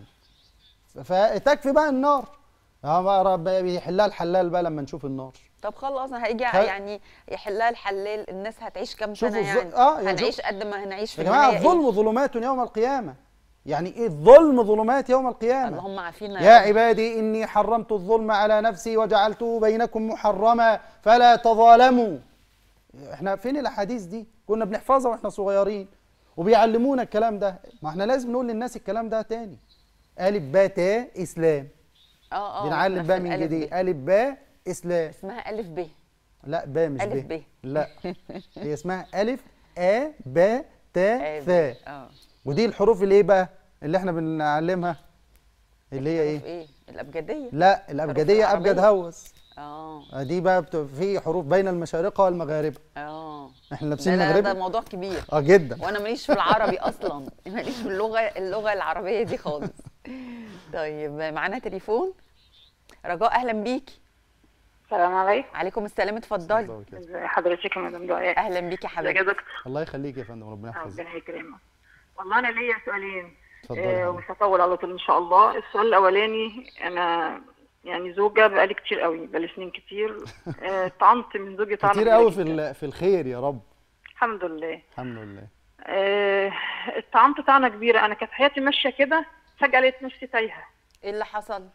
فتكفي بقى النار اه بقى رب يحلها الحلال بقى لما نشوف النار طب خلاص هيجي خ- يعني يحلها الحلال الناس هتعيش كام شوفوا سنه الظ- يعني آه، يعني هنعيش شوف- قد ما هنعيش في يا جماعه النهاية إيه؟ الظلم ظلمات يوم القيامه يعني ايه الظلم ظلمات يوم القيامه اللهم عافينا يا رب. عبادي اني حرمت الظلم على نفسي وجعلته بينكم محرما فلا تظالموا احنا فين الاحاديث دي كنا بنحفظها واحنا صغيرين وبيعلمونا الكلام ده ما احنا لازم نقول للناس الكلام ده تاني الف باء تاء اسلام اه اه بنعلم نفس بقى من الألف جديد ب. الف باء اسلام اسمها الف ب لا باء مش ألف ب ب. لا هي اسمها الف ا باء تاء ثاء اه ودي الحروف اللي ايه بقى اللي احنا بنعلمها اللي هي حروف ايه ايه الابجديه لا الابجديه ابجد العربية. هوس اه دي بقى بت- في حروف بين المشارقه والمغاربه اه احنا لابسين ده, لا، ده مغربي موضوع كبير اه جدا وانا ماليش في العربي اصلا ماليش في اللغه اللغه العربيه دي خالص طيب معانا تليفون رجاء اهلا بيكي السلام عليكم عليكم السلام اتفضلي ازي حضرتك يا مدام دعاء اهلا بيكي يا ازيك يا حبيبتي دكتور الله يخليك يا فندم ربنا يحفظك ربنا يكرمك والله انا ليا سؤالين اتفضلي يا آه حبيبتي. ومش هطول على طول ان شاء الله السؤال الاولاني انا يعني زوجة بقالي كتير قوي بقالي سنين كتير آه، طعنت من زوجي طعنة كتير كبيرة قوي في جداً. ال- في الخير يا رب الحمد لله الحمد لله آه، اتطعنت طعنة كبيرة انا كانت حياتي ماشية كده فجأة لقيت نفسي تايهة ايه اللي حصل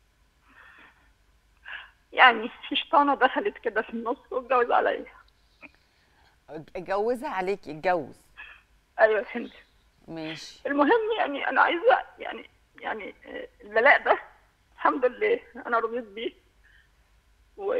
يعني في شيطانة دخلت كده في النص واتجوز عليا اتجوزها عليكي اتجوز ايوه يا فندم ماشي المهم يعني انا عايزه يعني يعني آه، البلاء ده الحمد لله انا رضيت بيه و...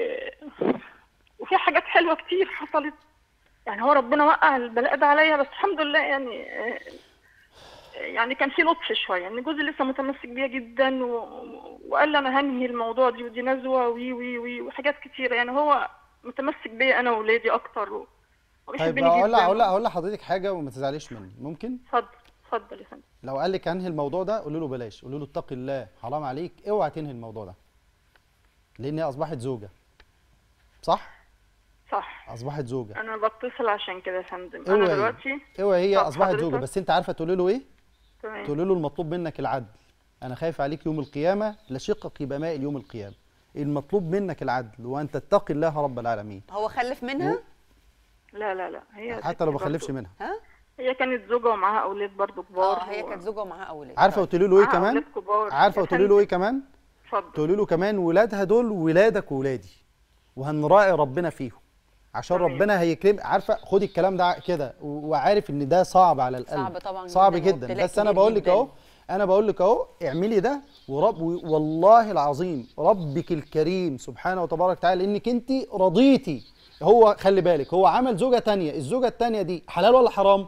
وفي حاجات حلوه كتير حصلت يعني هو ربنا وقع البلاء ده عليا بس الحمد لله يعني آه، يعني كان في لطف شويه يعني جوزي لسه متمسك بيا جدا و... وقال لي انا هنهي الموضوع دي ودي نزوه وي وي وي وحاجات كتيره يعني هو متمسك بيا انا واولادي اكتر و... طيب وبيحبني اقول جدا اقول اقول لحضرتك حاجه وما تزعليش مني ممكن اتفضل اتفضل يا فندم لو قال لك انهي الموضوع ده قولي له بلاش قولي له اتقي الله حرام عليك اوعى تنهي الموضوع ده لان هي اصبحت زوجه صح صح اصبحت زوجه انا بتصل عشان كده يا فندم اوعي. انا دلوقتي اوعى هي طب اصبحت زوجه حضرتك؟ بس انت عارفه تقولي له ايه تمام تقولي له المطلوب منك العدل انا خايف عليك يوم القيامه لشقك يبقى مائل يوم القيامه المطلوب منك العدل وان تتقي الله رب العالمين هو خلف منها لا لا لا هي حتى لو ما ستي خلفش برضو. منها ها هي كانت زوجة ومعاها أولاد برضو كبار اه هي و- كانت زوجه ومعاها اولاد عارفه طيب. قلت له ايه معاها كمان أولاد كبار عارفه يا قلت له ايه فندم. كمان اتفضل تقولي له كمان ولادها دول ولادك وولادي وهنراعي ربنا فيهم عشان تمام. ربنا هيكرم عارفه خدي الكلام ده كده و- وعارف ان ده صعب على القلب صعب طبعا صعب جداً جدا وابتلاء بس انا كبير بقول لك جداً. اهو انا بقول لك اهو اعملي ده ورب والله العظيم ربك الكريم سبحانه وتبارك وتعالى انك انت رضيتي هو خلي بالك هو عمل زوجه تانية الزوجه التانية دي حلال ولا حرام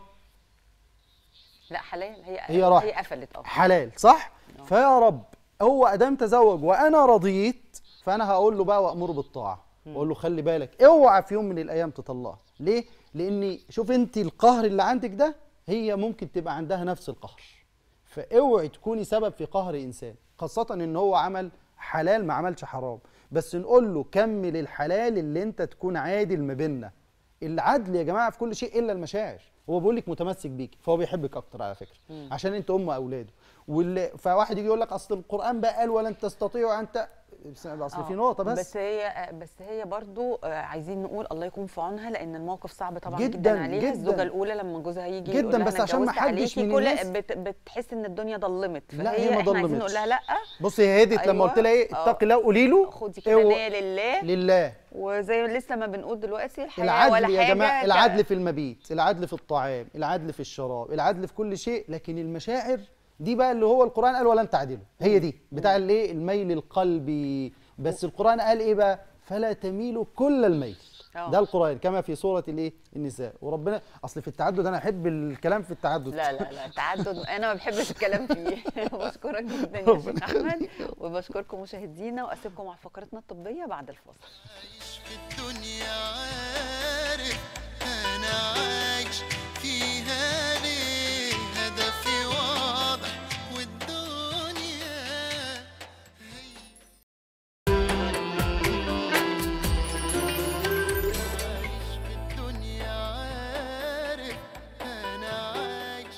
لا حلال هي هي راحت. هي قفلت اه حلال صح فيا رب هو ادام تزوج وانا رضيت فانا هقول له بقى وامره بالطاعه واقول له خلي بالك اوعى في يوم من الايام تطلقها ليه لان شوف انت القهر اللي عندك ده هي ممكن تبقى عندها نفس القهر فاوعي تكوني سبب في قهر انسان خاصه ان هو عمل حلال ما عملش حرام بس نقول له كمل الحلال اللي انت تكون عادل ما بيننا العدل يا جماعه في كل شيء الا المشاعر هو بيقول لك متمسك بيك فهو بيحبك اكتر على فكره عشان انت ام اولاده واللي فواحد يجي يقول لك اصل القران بقى قال ولن تستطيعوا ان ت... اصل آه. في نقطه بس, بس هي بس هي برضو آه، عايزين نقول الله يكون في عونها لان الموقف صعب طبعا جدا, جداً، عليها جداً. الزوجه الاولى لما جوزها يجي جداً، يقول لها بس أنا عشان ما اتجوزت حدش عليكي، من كل الناس- بت بتحس ان الدنيا ضلمت لا، فهي هي ما احنا عايزين ضلمتش. نقول لها لا بصي هي هدت لما أيوة. قلت لها ايه آه. اتقي الله قولي له خدي كده اوعى- نية لله لله وزي لسه ما بنقول دلوقتي الحياه العدل ولا يا حاجه جماعه ك- العدل في المبيت العدل في الطعام العدل في الشراب العدل في كل شيء لكن المشاعر دي بقى اللي هو القران قال ولن تعدلوا هي دي بتاع الايه الميل القلبي بس القران قال ايه بقى فلا تميلوا كل الميل آه. ده القران كما في سوره الايه النساء وربنا اصل في التعدد انا احب الكلام في التعدد لا لا لا التعدد انا ما بحبش الكلام فيه بشكرك جدا يا شيخ احمد وبشكركم مشاهدينا واسيبكم مع فقرتنا الطبيه بعد الفاصل عايش في الدنيا عارف انا عايش فيها ليه هدفي واضح والدنيا هي عايش في الدنيا عارف انا عايش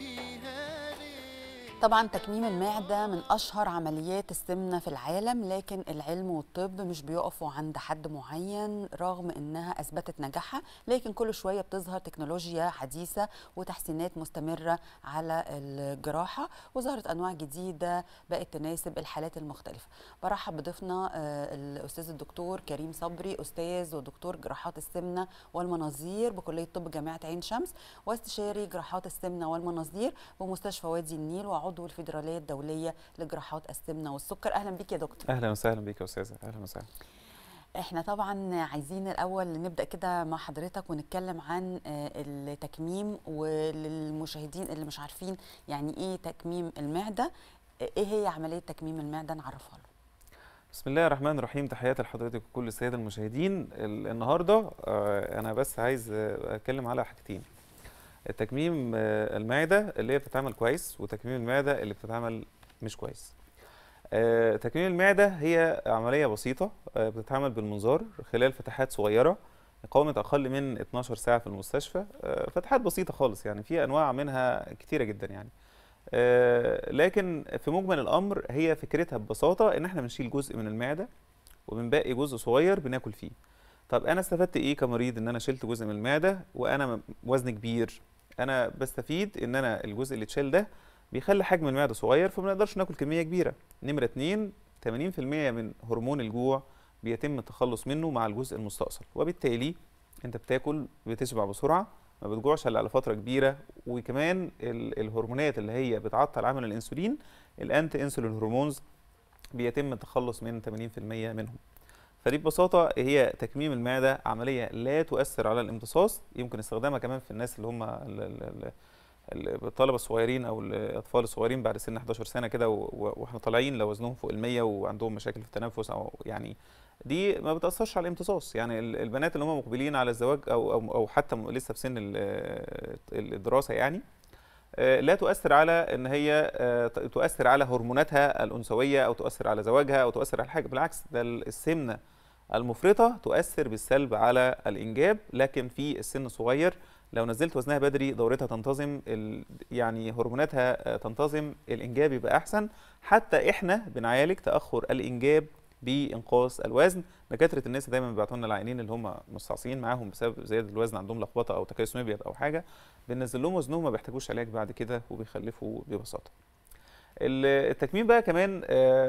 فيها ليه طبعا تكميم المعده من اشهر عمليات السمنه في العالم لكن العلم والطب مش بيقفوا عند حد معين رغم انها اثبتت نجاحها لكن كل شويه بتظهر تكنولوجيا حديثه وتحسينات مستمره على الجراحه وظهرت انواع جديده بقت تناسب الحالات المختلفه برحب بضيفنا آه، الاستاذ الدكتور كريم صبري استاذ ودكتور جراحات السمنه والمناظير بكليه طب جامعه عين شمس واستشاري جراحات السمنه والمناظير بمستشفى وادي النيل وعضو الفيدراليه الدوليه لجراحات السمنه والسكر اهلا بيك يا دكتور اهلا وسهلا بيك يا استاذه اهلا وسهلا احنا طبعا عايزين الاول نبدا كده مع حضرتك ونتكلم عن آه، التكميم وللمشاهدين اللي مش عارفين يعني ايه تكميم المعده ايه هي عمليه تكميم المعده نعرفها له بسم الله الرحمن الرحيم تحياتي لحضرتك وكل الساده المشاهدين ال- النهارده آه، انا بس عايز آه، اتكلم على حاجتين التكميم آه، المعده اللي هي بتتعمل كويس وتكميم المعده اللي بتتعمل مش كويس آه، تكميم المعده هي عمليه بسيطه آه، بتتعمل بالمنظار خلال فتحات صغيره إقامة أقل من 12 ساعة في المستشفى آه، فتحات بسيطة خالص يعني في أنواع منها كتيرة جدا يعني آه، لكن في مجمل الامر هي فكرتها ببساطه ان احنا بنشيل جزء من المعده وبنبقي جزء صغير بناكل فيه طب انا استفدت ايه كمريض ان انا شلت جزء من المعده وانا م- وزن كبير انا بستفيد ان انا الجزء اللي اتشال ده بيخلي حجم المعده صغير فما نقدرش ناكل كميه كبيره نمره اتنين 80% من هرمون الجوع بيتم التخلص منه مع الجزء المستأصل وبالتالي انت بتاكل بتشبع بسرعه ما بتجوعش الا على فتره كبيره وكمان ال- الهرمونات اللي هي بتعطل عمل الانسولين الانتي انسولين هرمونز بيتم التخلص من 80% منهم فدي ببساطه هي تكميم المعده عمليه لا تؤثر على الامتصاص يمكن استخدامها كمان في الناس اللي هم ال- ال- ال- ال- الطلبه الصغيرين او الاطفال الصغيرين بعد سن 11 سنه كده و- و- واحنا طالعين لو وزنهم فوق ال 100 وعندهم مشاكل في التنفس او يعني دي ما بتاثرش على الامتصاص يعني ال- البنات اللي هم مقبلين على الزواج او او, أو حتى م- لسه في سن ال- الدراسه يعني آه، لا تؤثر على ان هي آه، ت- تؤثر على هرموناتها الانثويه او تؤثر على زواجها او تؤثر على حاجه بالعكس ده ال- السمنه المفرطه تؤثر بالسلب على الانجاب لكن في السن الصغير لو نزلت وزنها بدري دورتها تنتظم ال- يعني هرموناتها آه، تنتظم الانجاب يبقى احسن حتى احنا بنعالج تاخر الانجاب بانقاص الوزن دكاتره الناس دايما بيبعتوا لنا العيانين اللي هم مستعصيين معاهم بسبب زياده الوزن عندهم لخبطه او تكيس مبيض او حاجه بننزل لهم وزنهم ما بيحتاجوش علاج بعد كده وبيخلفوا ببساطه ال- التكميم بقى كمان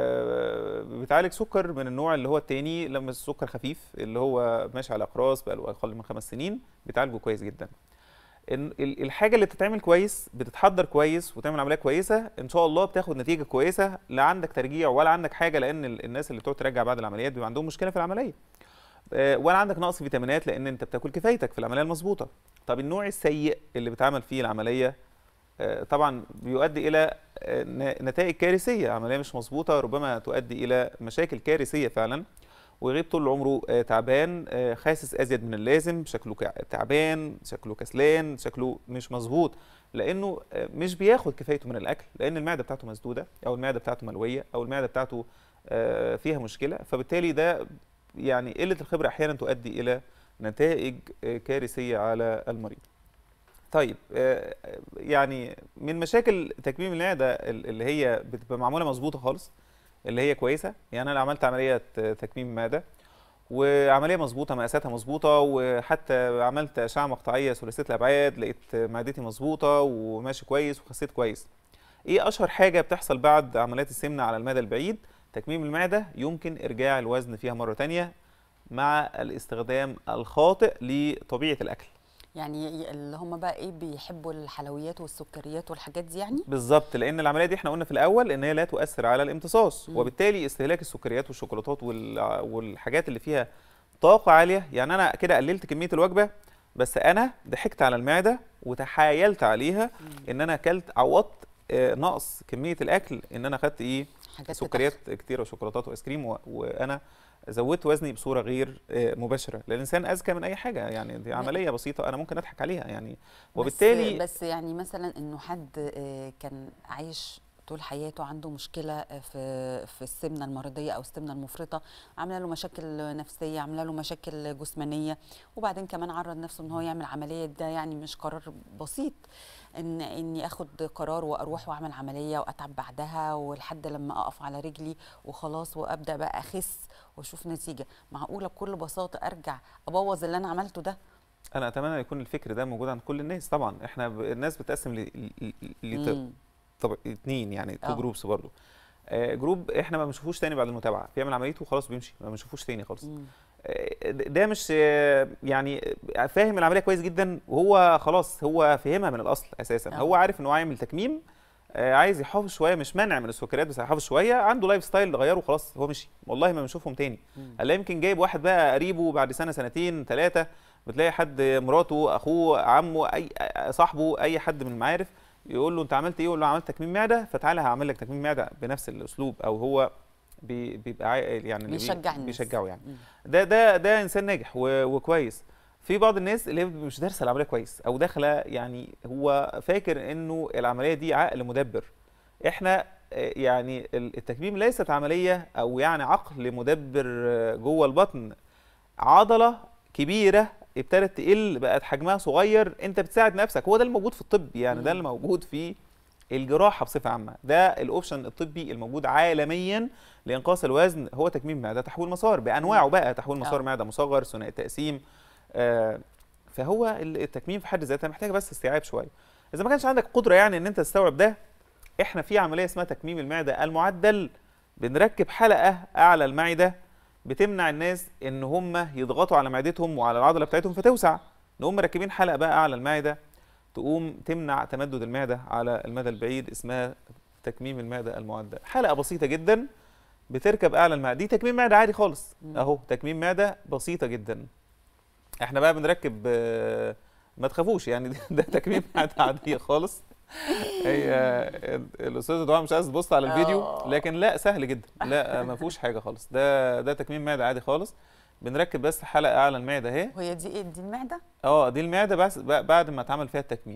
آه، بتعالج سكر من النوع اللي هو التاني لما السكر خفيف اللي هو ماشي على اقراص بقى له اقل من خمس سنين بتعالجه كويس جدا إن- ال- الحاجه اللي بتتعمل كويس بتتحضر كويس وتعمل عمليه كويسه ان شاء الله بتاخد نتيجه كويسه لا عندك ترجيع ولا عندك حاجه لان ال- الناس اللي بتقعد ترجع بعد العمليات بيبقى عندهم مشكله في العمليه آه، ولا عندك نقص فيتامينات لان انت بتاكل كفايتك في العمليه المظبوطه طب النوع السيء اللي بتعمل فيه العمليه آه، طبعا بيؤدي الى آه، ن- نتائج كارثيه عمليه مش مظبوطه ربما تؤدي الى مشاكل كارثيه فعلا ويغيب طول عمره آه، تعبان آه، خاسس ازيد من اللازم شكله كع- تعبان شكله كسلان شكله مش مظبوط لانه آه، مش بياخد كفايته من الاكل لان المعده بتاعته مسدوده او المعده بتاعته ملويه او المعده بتاعته آه، فيها مشكله فبالتالي ده يعني قله الخبره احيانا تؤدي الى نتائج آه، كارثيه على المريض طيب آه، يعني من مشاكل تكميم المعده ال- اللي هي بتبقى معموله مظبوطه خالص اللي هي كويسه يعني انا عملت عمليه آه، تكميم معده وعمليه مظبوطه مقاساتها مظبوطه وحتى عملت اشعه مقطعيه ثلاثيه الابعاد لقيت معدتي مظبوطه وماشي كويس وخسيت كويس ايه اشهر حاجه بتحصل بعد عمليات السمنه على المدى البعيد تكميم المعده يمكن ارجاع الوزن فيها مره تانية مع الاستخدام الخاطئ لطبيعه الاكل يعني ي- اللي هم بقى ايه بيحبوا الحلويات والسكريات والحاجات دي يعني بالظبط لان العمليه دي احنا قلنا في الاول ان هي لا تؤثر على الامتصاص مم. وبالتالي استهلاك السكريات والشوكولاتات وال- والحاجات اللي فيها طاقه عاليه يعني انا كده قللت كميه الوجبه بس انا ضحكت على المعده وتحايلت عليها ان انا اكلت عوضت آه، نقص كميه الاكل ان انا خدت ايه حاجات سكريات كتير وشوكولاتات وايس كريم و- وانا زودت وزني بصوره غير آه، مباشره لان الانسان اذكى من اي حاجه يعني دي عمليه بسيطه انا ممكن اضحك عليها يعني وبالتالي بس, بس يعني مثلا انه حد آه، كان عايش طول حياته عنده مشكله آه، في في السمنه المرضيه او السمنه المفرطه عامله له مشاكل نفسيه عامله له مشاكل جسمانيه وبعدين كمان عرض نفسه ان هو يعمل عمليه ده يعني مش قرار بسيط ان اني اخد قرار واروح واعمل عمليه واتعب بعدها ولحد لما اقف على رجلي وخلاص وابدا بقى اخس واشوف نتيجه معقوله بكل بساطه ارجع ابوظ اللي انا عملته ده انا اتمنى يكون الفكر ده موجود عند كل الناس طبعا احنا ب... الناس بتقسم ل... ل... ل... مم. طب اتنين يعني تو آه. جروبس برضو آه جروب احنا ما بنشوفوش تاني بعد المتابعه بيعمل عمليته وخلاص بيمشي ما بنشوفوش تاني خالص مم. آه، ده مش آه، يعني آه، فاهم العمليه كويس جدا وهو خلاص هو فهمها من الاصل اساسا آه. هو عارف ان هو هيعمل تكميم آه، عايز يحافظ شويه مش منع من السكريات بس هيحافظ شويه عنده لايف ستايل غيره وخلاص هو مشي والله ما بنشوفهم تاني مم. الا يمكن جايب واحد بقى قريبه بعد سنه سنتين ثلاثه بتلاقي حد مراته اخوه عمه اي صاحبه اي حد من المعارف يقول له انت عملت ايه يقول له عملت تكميم معده فتعالى هعمل لك تكميم معده بنفس الاسلوب او هو بي- بيبقى عاي- يعني اللي بي- بيشجع الناس. بيشجعه يعني مم. ده ده ده انسان ناجح و- وكويس في بعض الناس اللي هي مش دارسه العمليه كويس او داخله يعني هو فاكر انه العمليه دي عقل مدبر احنا آه، يعني ال- التكميم ليست عمليه او يعني عقل مدبر آه، جوه البطن عضله كبيره ابتدت تقل بقت حجمها صغير انت بتساعد نفسك هو ده اللي موجود في الطب يعني ده مم. اللي موجود في الجراحه بصفه عامه ده الاوبشن الطبي الموجود عالميا لانقاص الوزن هو تكميم معده تحويل مسار بانواعه بقى تحويل مسار آه. معده مصغر ثنائي التقسيم آه فهو ال- التكميم في حد ذاتها محتاجه بس استيعاب شويه اذا ما كانش عندك قدره يعني ان انت تستوعب ده احنا في عمليه اسمها تكميم المعده المعدل بنركب حلقه اعلى المعده بتمنع الناس ان هم يضغطوا على معدتهم وعلى العضله بتاعتهم فتوسع نقوم مركبين حلقه بقى اعلى المعده تقوم تمنع تمدد المعده على المدى البعيد اسمها تكميم المعده المعدل حلقه بسيطه جدا بتركب اعلى المعده دي تكميم معده عادي خالص مم. اهو تكميم معده بسيطه جدا احنا بقى بنركب آه، ما تخافوش يعني ده- ده تكميم معده عاديه خالص هي الاستاذه دعاء مش عايز تبص على الفيديو آه. لكن لا سهل جدا لا ما فيهوش حاجه خالص ده ده تكميم معده عادي خالص بنركب بس حلقه اعلى المعده اهي وهي دي ايه دي المعده اه دي المعده بس ب- بعد ما اتعمل فيها التكميم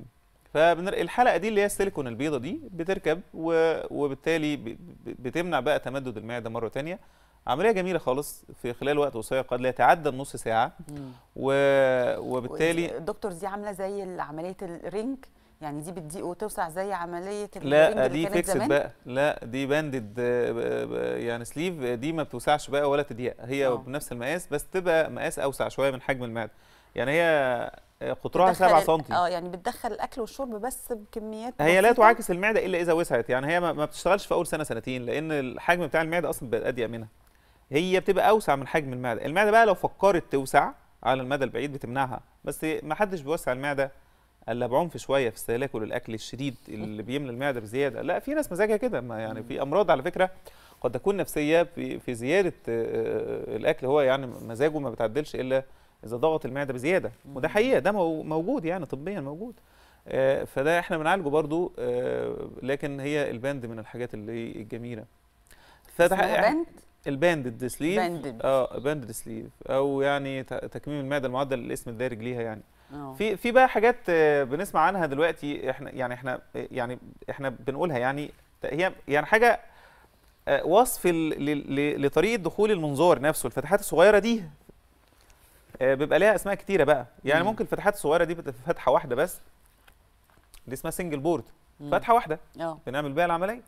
فالحلقه دي اللي هي السيليكون البيضه دي بتركب و... وبالتالي ب... ب- بتمنع بقى تمدد المعده مره تانية عمليه جميله خالص في خلال وقت قصير قد لا يتعدى النص ساعه و... وبالتالي ودي- دكتور دي عامله زي عمليه الرينج يعني دي بتضيق وتوسع زي عمليه الرينج لا اللي دي كانت فيكسد زمان بقى لا دي باندد آه، ب- ب- يعني سليف دي ما بتوسعش بقى ولا تضيق هي آه. بنفس المقاس بس تبقى مقاس اوسع شويه من حجم المعده يعني هي آه، قطرها بتدخل 7 ال- سم اه يعني بتدخل الاكل والشرب بس بكميات هي لا بسيطة. تعاكس المعده الا اذا وسعت يعني هي ما ما بتشتغلش في اول سنه سنتين لان الحجم بتاع المعده اصلا بيبقى اضيق منها هي بتبقى اوسع من حجم المعده المعده بقى لو فكرت توسع على المدى البعيد بتمنعها بس ما حدش بيوسع المعده الا بعنف شويه في استهلاكه للاكل الشديد اللي بيملى المعده بزياده لا في ناس مزاجها كده ما يعني في امراض على فكره قد تكون نفسيه في في زياده آه، آه، الاكل هو يعني مزاجه ما بتعدلش الا اذا ضغط المعده بزياده وده حقيقه ده مو- موجود يعني طبيا موجود آه، فده احنا بنعالجه برضو آه، لكن هي الباند من الحاجات اللي الجميله اسمها باند الباند سليف Banded. اه باند سليف او يعني ت- تكميم المعده المعدل الاسم الدارج ليها يعني اه في في بقى حاجات آه، بنسمع عنها دلوقتي احنا يعني احنا يعني احنا بنقولها يعني هي يعني حاجه آه، وصف ال- ل- ل- لطريقه دخول المنظار نفسه الفتحات الصغيره دي آه، بيبقى ليها اسماء كتيره بقى يعني مم. ممكن الفتحات الصغيره دي بتبقى فتحه واحده بس دي اسمها سنجل بورد مم. فتحه واحده اه بنعمل بيها العمليه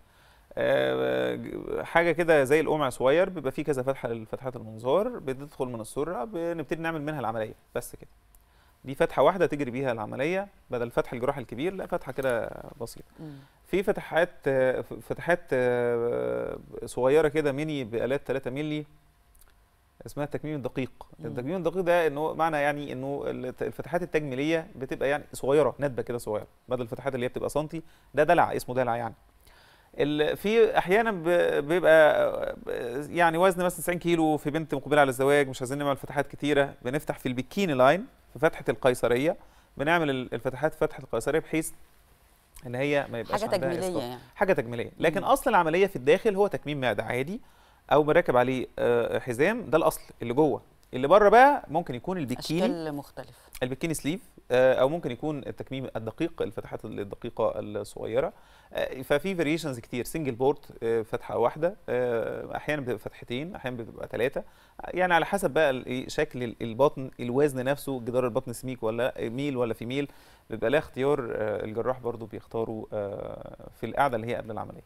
آه، ج- حاجه كده زي القمع صغير بيبقى فيه كذا فتحه لفتحات المنظار بتدخل من السره بنبتدي نعمل منها العمليه بس كده دي فتحه واحده تجري بيها العمليه بدل فتح الجراح الكبير لا فتحه كده بسيطه مم. في فتحات آه، ف- فتحات آه، صغيره كده ميني بالات 3 مللي اسمها التكميم الدقيق التكميم الدقيق ده انه معنى يعني انه الت- الفتحات التجميليه بتبقى يعني صغيره ندبه كده صغيره بدل الفتحات اللي هي بتبقى سنتي ده دلع اسمه دلع يعني ال- في احيانا ب- بيبقى ب- يعني وزن مثلا 90 كيلو في بنت مقبله على الزواج مش عايزين نعمل فتحات كتيره بنفتح في البكيني لاين في فتحه القيصريه بنعمل ال- الفتحات في فتحه القيصريه بحيث ان هي ما يبقاش حاجه عندها تجميليه إسقاط. يعني حاجه تجميليه لكن مم. اصل العمليه في الداخل هو تكميم معده عادي او بنركب عليه آه، حزام ده الاصل اللي جوه اللي بره بقى ممكن يكون البكيني اشكال مختلفه البكيني سليف آه، او ممكن يكون التكميم الدقيق الفتحات الدقيقه الصغيره آه، ففي فاريشنز كتير سنجل بورد آه، فتحه واحده آه، احيانا بتبقى فتحتين احيانا بتبقى ثلاثه يعني على حسب بقى ال- إيه شكل ال- البطن الوزن نفسه جدار البطن سميك ولا ميل ولا في ميل بيبقى لها اختيار آه، الجراح برضو بيختاروا آه، في القعده اللي هي قبل العمليه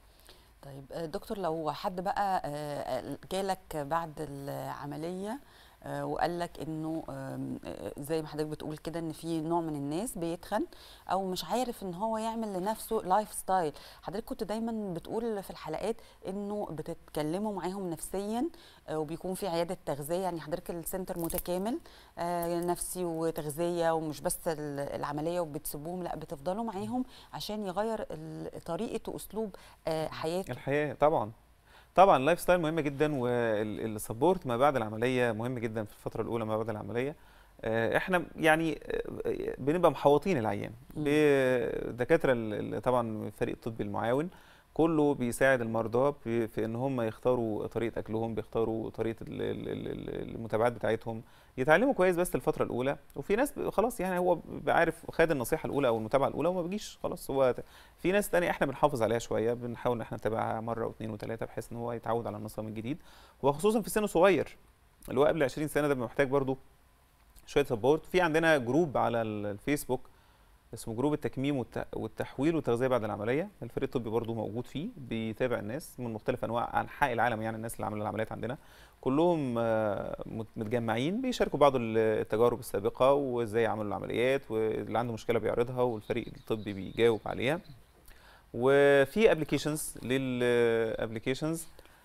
طيب آه، دكتور لو حد بقى آه، جالك بعد العملية آه، وقال لك انه آم، آه، زي ما حضرتك بتقول كده ان في نوع من الناس بيتخن او مش عارف ان هو يعمل لنفسه لايف ستايل حضرتك كنت دايما بتقول في الحلقات انه بتتكلموا معاهم نفسيا آه، وبيكون في عياده تغذيه يعني حضرتك السنتر متكامل آه، نفسي وتغذيه ومش بس ال- العمليه وبتسيبوهم لا بتفضلوا معاهم عشان يغير ال- طريقه واسلوب آه، حياته الحياه طبعا طبعا اللايف ستايل مهم جدا والسبورت ما بعد العمليه مهم جدا في الفتره الاولى ما بعد العمليه آه، احنا يعني آه، بنبقى محوطين العيان مم. بدكاتره ال- ال- طبعا الفريق الطبي المعاون كله بيساعد المرضى في في ان هم يختاروا طريقه اكلهم بيختاروا طريقه ال- ال- ال- ال- المتابعات بتاعتهم يتعلموا كويس بس الفتره الاولى وفي ناس ب- خلاص يعني هو بيبقى عارف خد النصيحه الاولى او المتابعه الاولى وما بيجيش خلاص هو ت- في ناس تانية احنا بنحافظ عليها شويه بنحاول ان احنا نتابعها مره واثنين وثلاثه بحيث ان هو يتعود على النظام الجديد وخصوصا في سن صغير اللي هو قبل 20 سنه ده بيبقى محتاج برضو شويه سبورت في عندنا جروب على ال- الفيسبوك اسمه جروب التكميم والت- والتحويل والتغذيه بعد العمليه الفريق الطبي برضو موجود فيه بيتابع الناس من مختلف انواع انحاء العالم يعني الناس اللي عملوا العمليات عندنا كلهم آه، مت- متجمعين بيشاركوا بعض ال- التجارب السابقه وازاي عملوا العمليات واللي عنده مشكله بيعرضها والفريق الطبي بيجاوب عليها وفي ابلكيشنز للابلكيشنز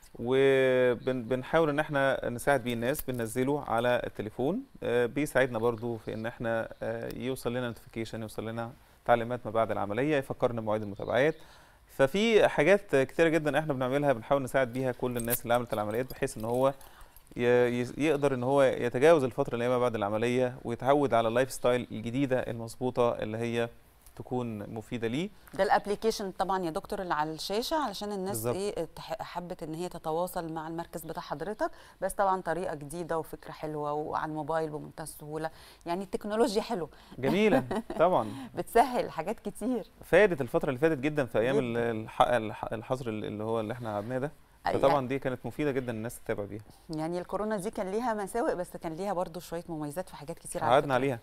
وبنحاول ان احنا نساعد بيه الناس بننزله على التليفون آه، بيساعدنا برضو في ان احنا آه، يوصل لنا نوتيفيكيشن يوصل لنا تعليمات ما بعد العمليه يفكرنا بمواعيد المتابعات ففي حاجات كتيره جدا احنا بنعملها بنحاول نساعد بيها كل الناس اللي عملت العمليات بحيث ان هو ي- ي- يقدر ان هو يتجاوز الفتره اللي هي ما بعد العمليه ويتعود على اللايف ستايل الجديده المظبوطه اللي هي تكون مفيده ليه ده الابلكيشن طبعا يا دكتور اللي على الشاشه علشان الناس بالظبط. ايه تح- حبت ان هي تتواصل مع المركز بتاع حضرتك بس طبعا طريقه جديده وفكره حلوه وعلى الموبايل بمنتهى السهوله يعني التكنولوجيا حلوه جميله طبعا بتسهل حاجات كتير فادت الفتره اللي فاتت جدا في ايام ال- جداً. الح- الح- الحظر اللي هو اللي احنا قعدناه ده فطبعا دي كانت مفيده جدا الناس تتابع بيها يعني الكورونا دي كان ليها مساوئ بس كان ليها برضو شويه مميزات في حاجات كتير على قعدنا فكرة. عليها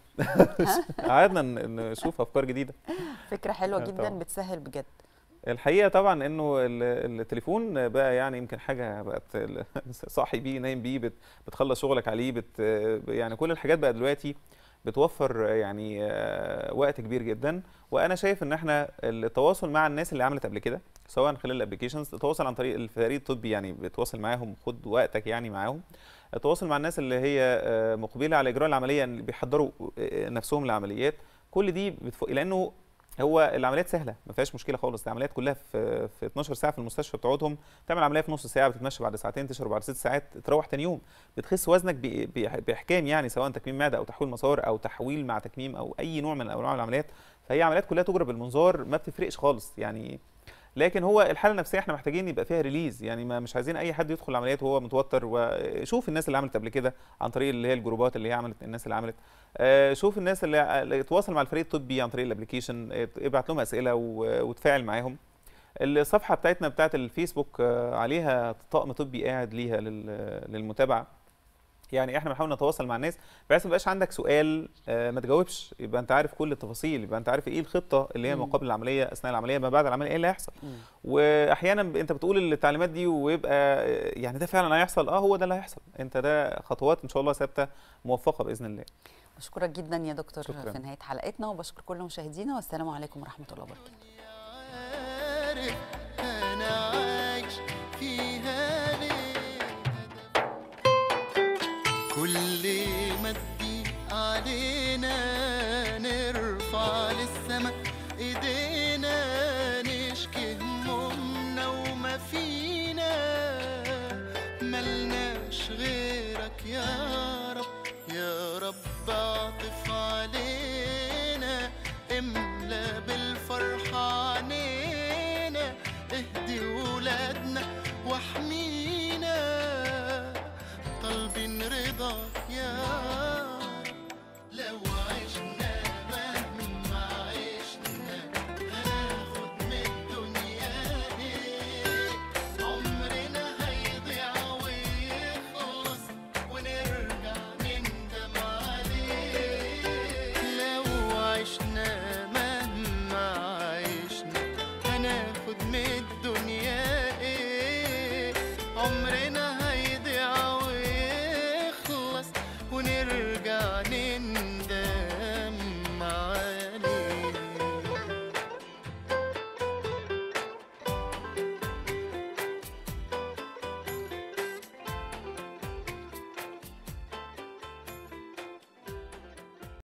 قعدنا ن- نشوف افكار جديده فكره حلوه آه، جدا طبعاً. بتسهل بجد الحقيقه طبعا انه ال- التليفون بقى يعني يمكن حاجه بقت ال- صاحي بيه نايم بيه بت- بتخلص شغلك عليه بت يعني كل الحاجات بقى دلوقتي بتوفر يعني آه، وقت كبير جدا وانا شايف ان احنا التواصل مع الناس اللي عملت قبل كده سواء خلال الابلكيشنز التواصل عن طريق الفريق الطبي يعني بتواصل معاهم خد وقتك يعني معاهم التواصل مع الناس اللي هي آه، مقبله على اجراء العمليه اللي بيحضروا آه، نفسهم للعمليات كل دي بتف... لانه هو العمليات سهله ما فيهاش مشكله خالص العمليات كلها في في 12 ساعه في المستشفى بتقعدهم تعمل عمليه في نص ساعه بتتمشى بعد ساعتين تشرب بعد ست ساعات تروح تاني يوم بتخس وزنك ب- ب- باحكام يعني سواء تكميم معده او تحويل مسار او تحويل مع تكميم او اي نوع من انواع العمليات فهي عمليات كلها تجرى بالمنظار ما بتفرقش خالص يعني لكن هو الحاله النفسيه احنا محتاجين يبقى فيها ريليز يعني ما مش عايزين اي حد يدخل العمليات وهو متوتر وشوف الناس اللي عملت قبل كده عن طريق اللي هي الجروبات اللي هي عملت الناس اللي عملت آه، شوف الناس اللي اللي اتواصل مع الفريق الطبي عن طريق الابلكيشن ات- ابعت لهم اسئله و- وتفاعل معاهم الصفحه بتاعتنا بتاعت الفيسبوك آه، عليها طقم طبي قاعد ليها لل- للمتابعه يعني احنا بنحاول نتواصل مع الناس بحيث ما يبقاش عندك سؤال آه، ما تجاوبش يبقى انت عارف كل التفاصيل يبقى انت عارف ايه الخطه اللي هي ما مم. قبل العمليه اثناء العمليه ما بعد العمليه ايه اللي هيحصل مم. واحيانا ب- انت بتقول التعليمات دي ويبقى آه، يعني ده فعلا هيحصل اه هو ده اللي هيحصل انت ده خطوات ان شاء الله ثابته موفقه باذن الله بشكرك جدا يا دكتور شكراً. في نهايه حلقتنا وبشكر كل مشاهدينا والسلام عليكم ورحمه الله وبركاته عارف انا عايش فيها ليه كل ما تضيق علينا نرفع للسما ايدينا نشكي همومنا وما فينا ملناش غيرك يا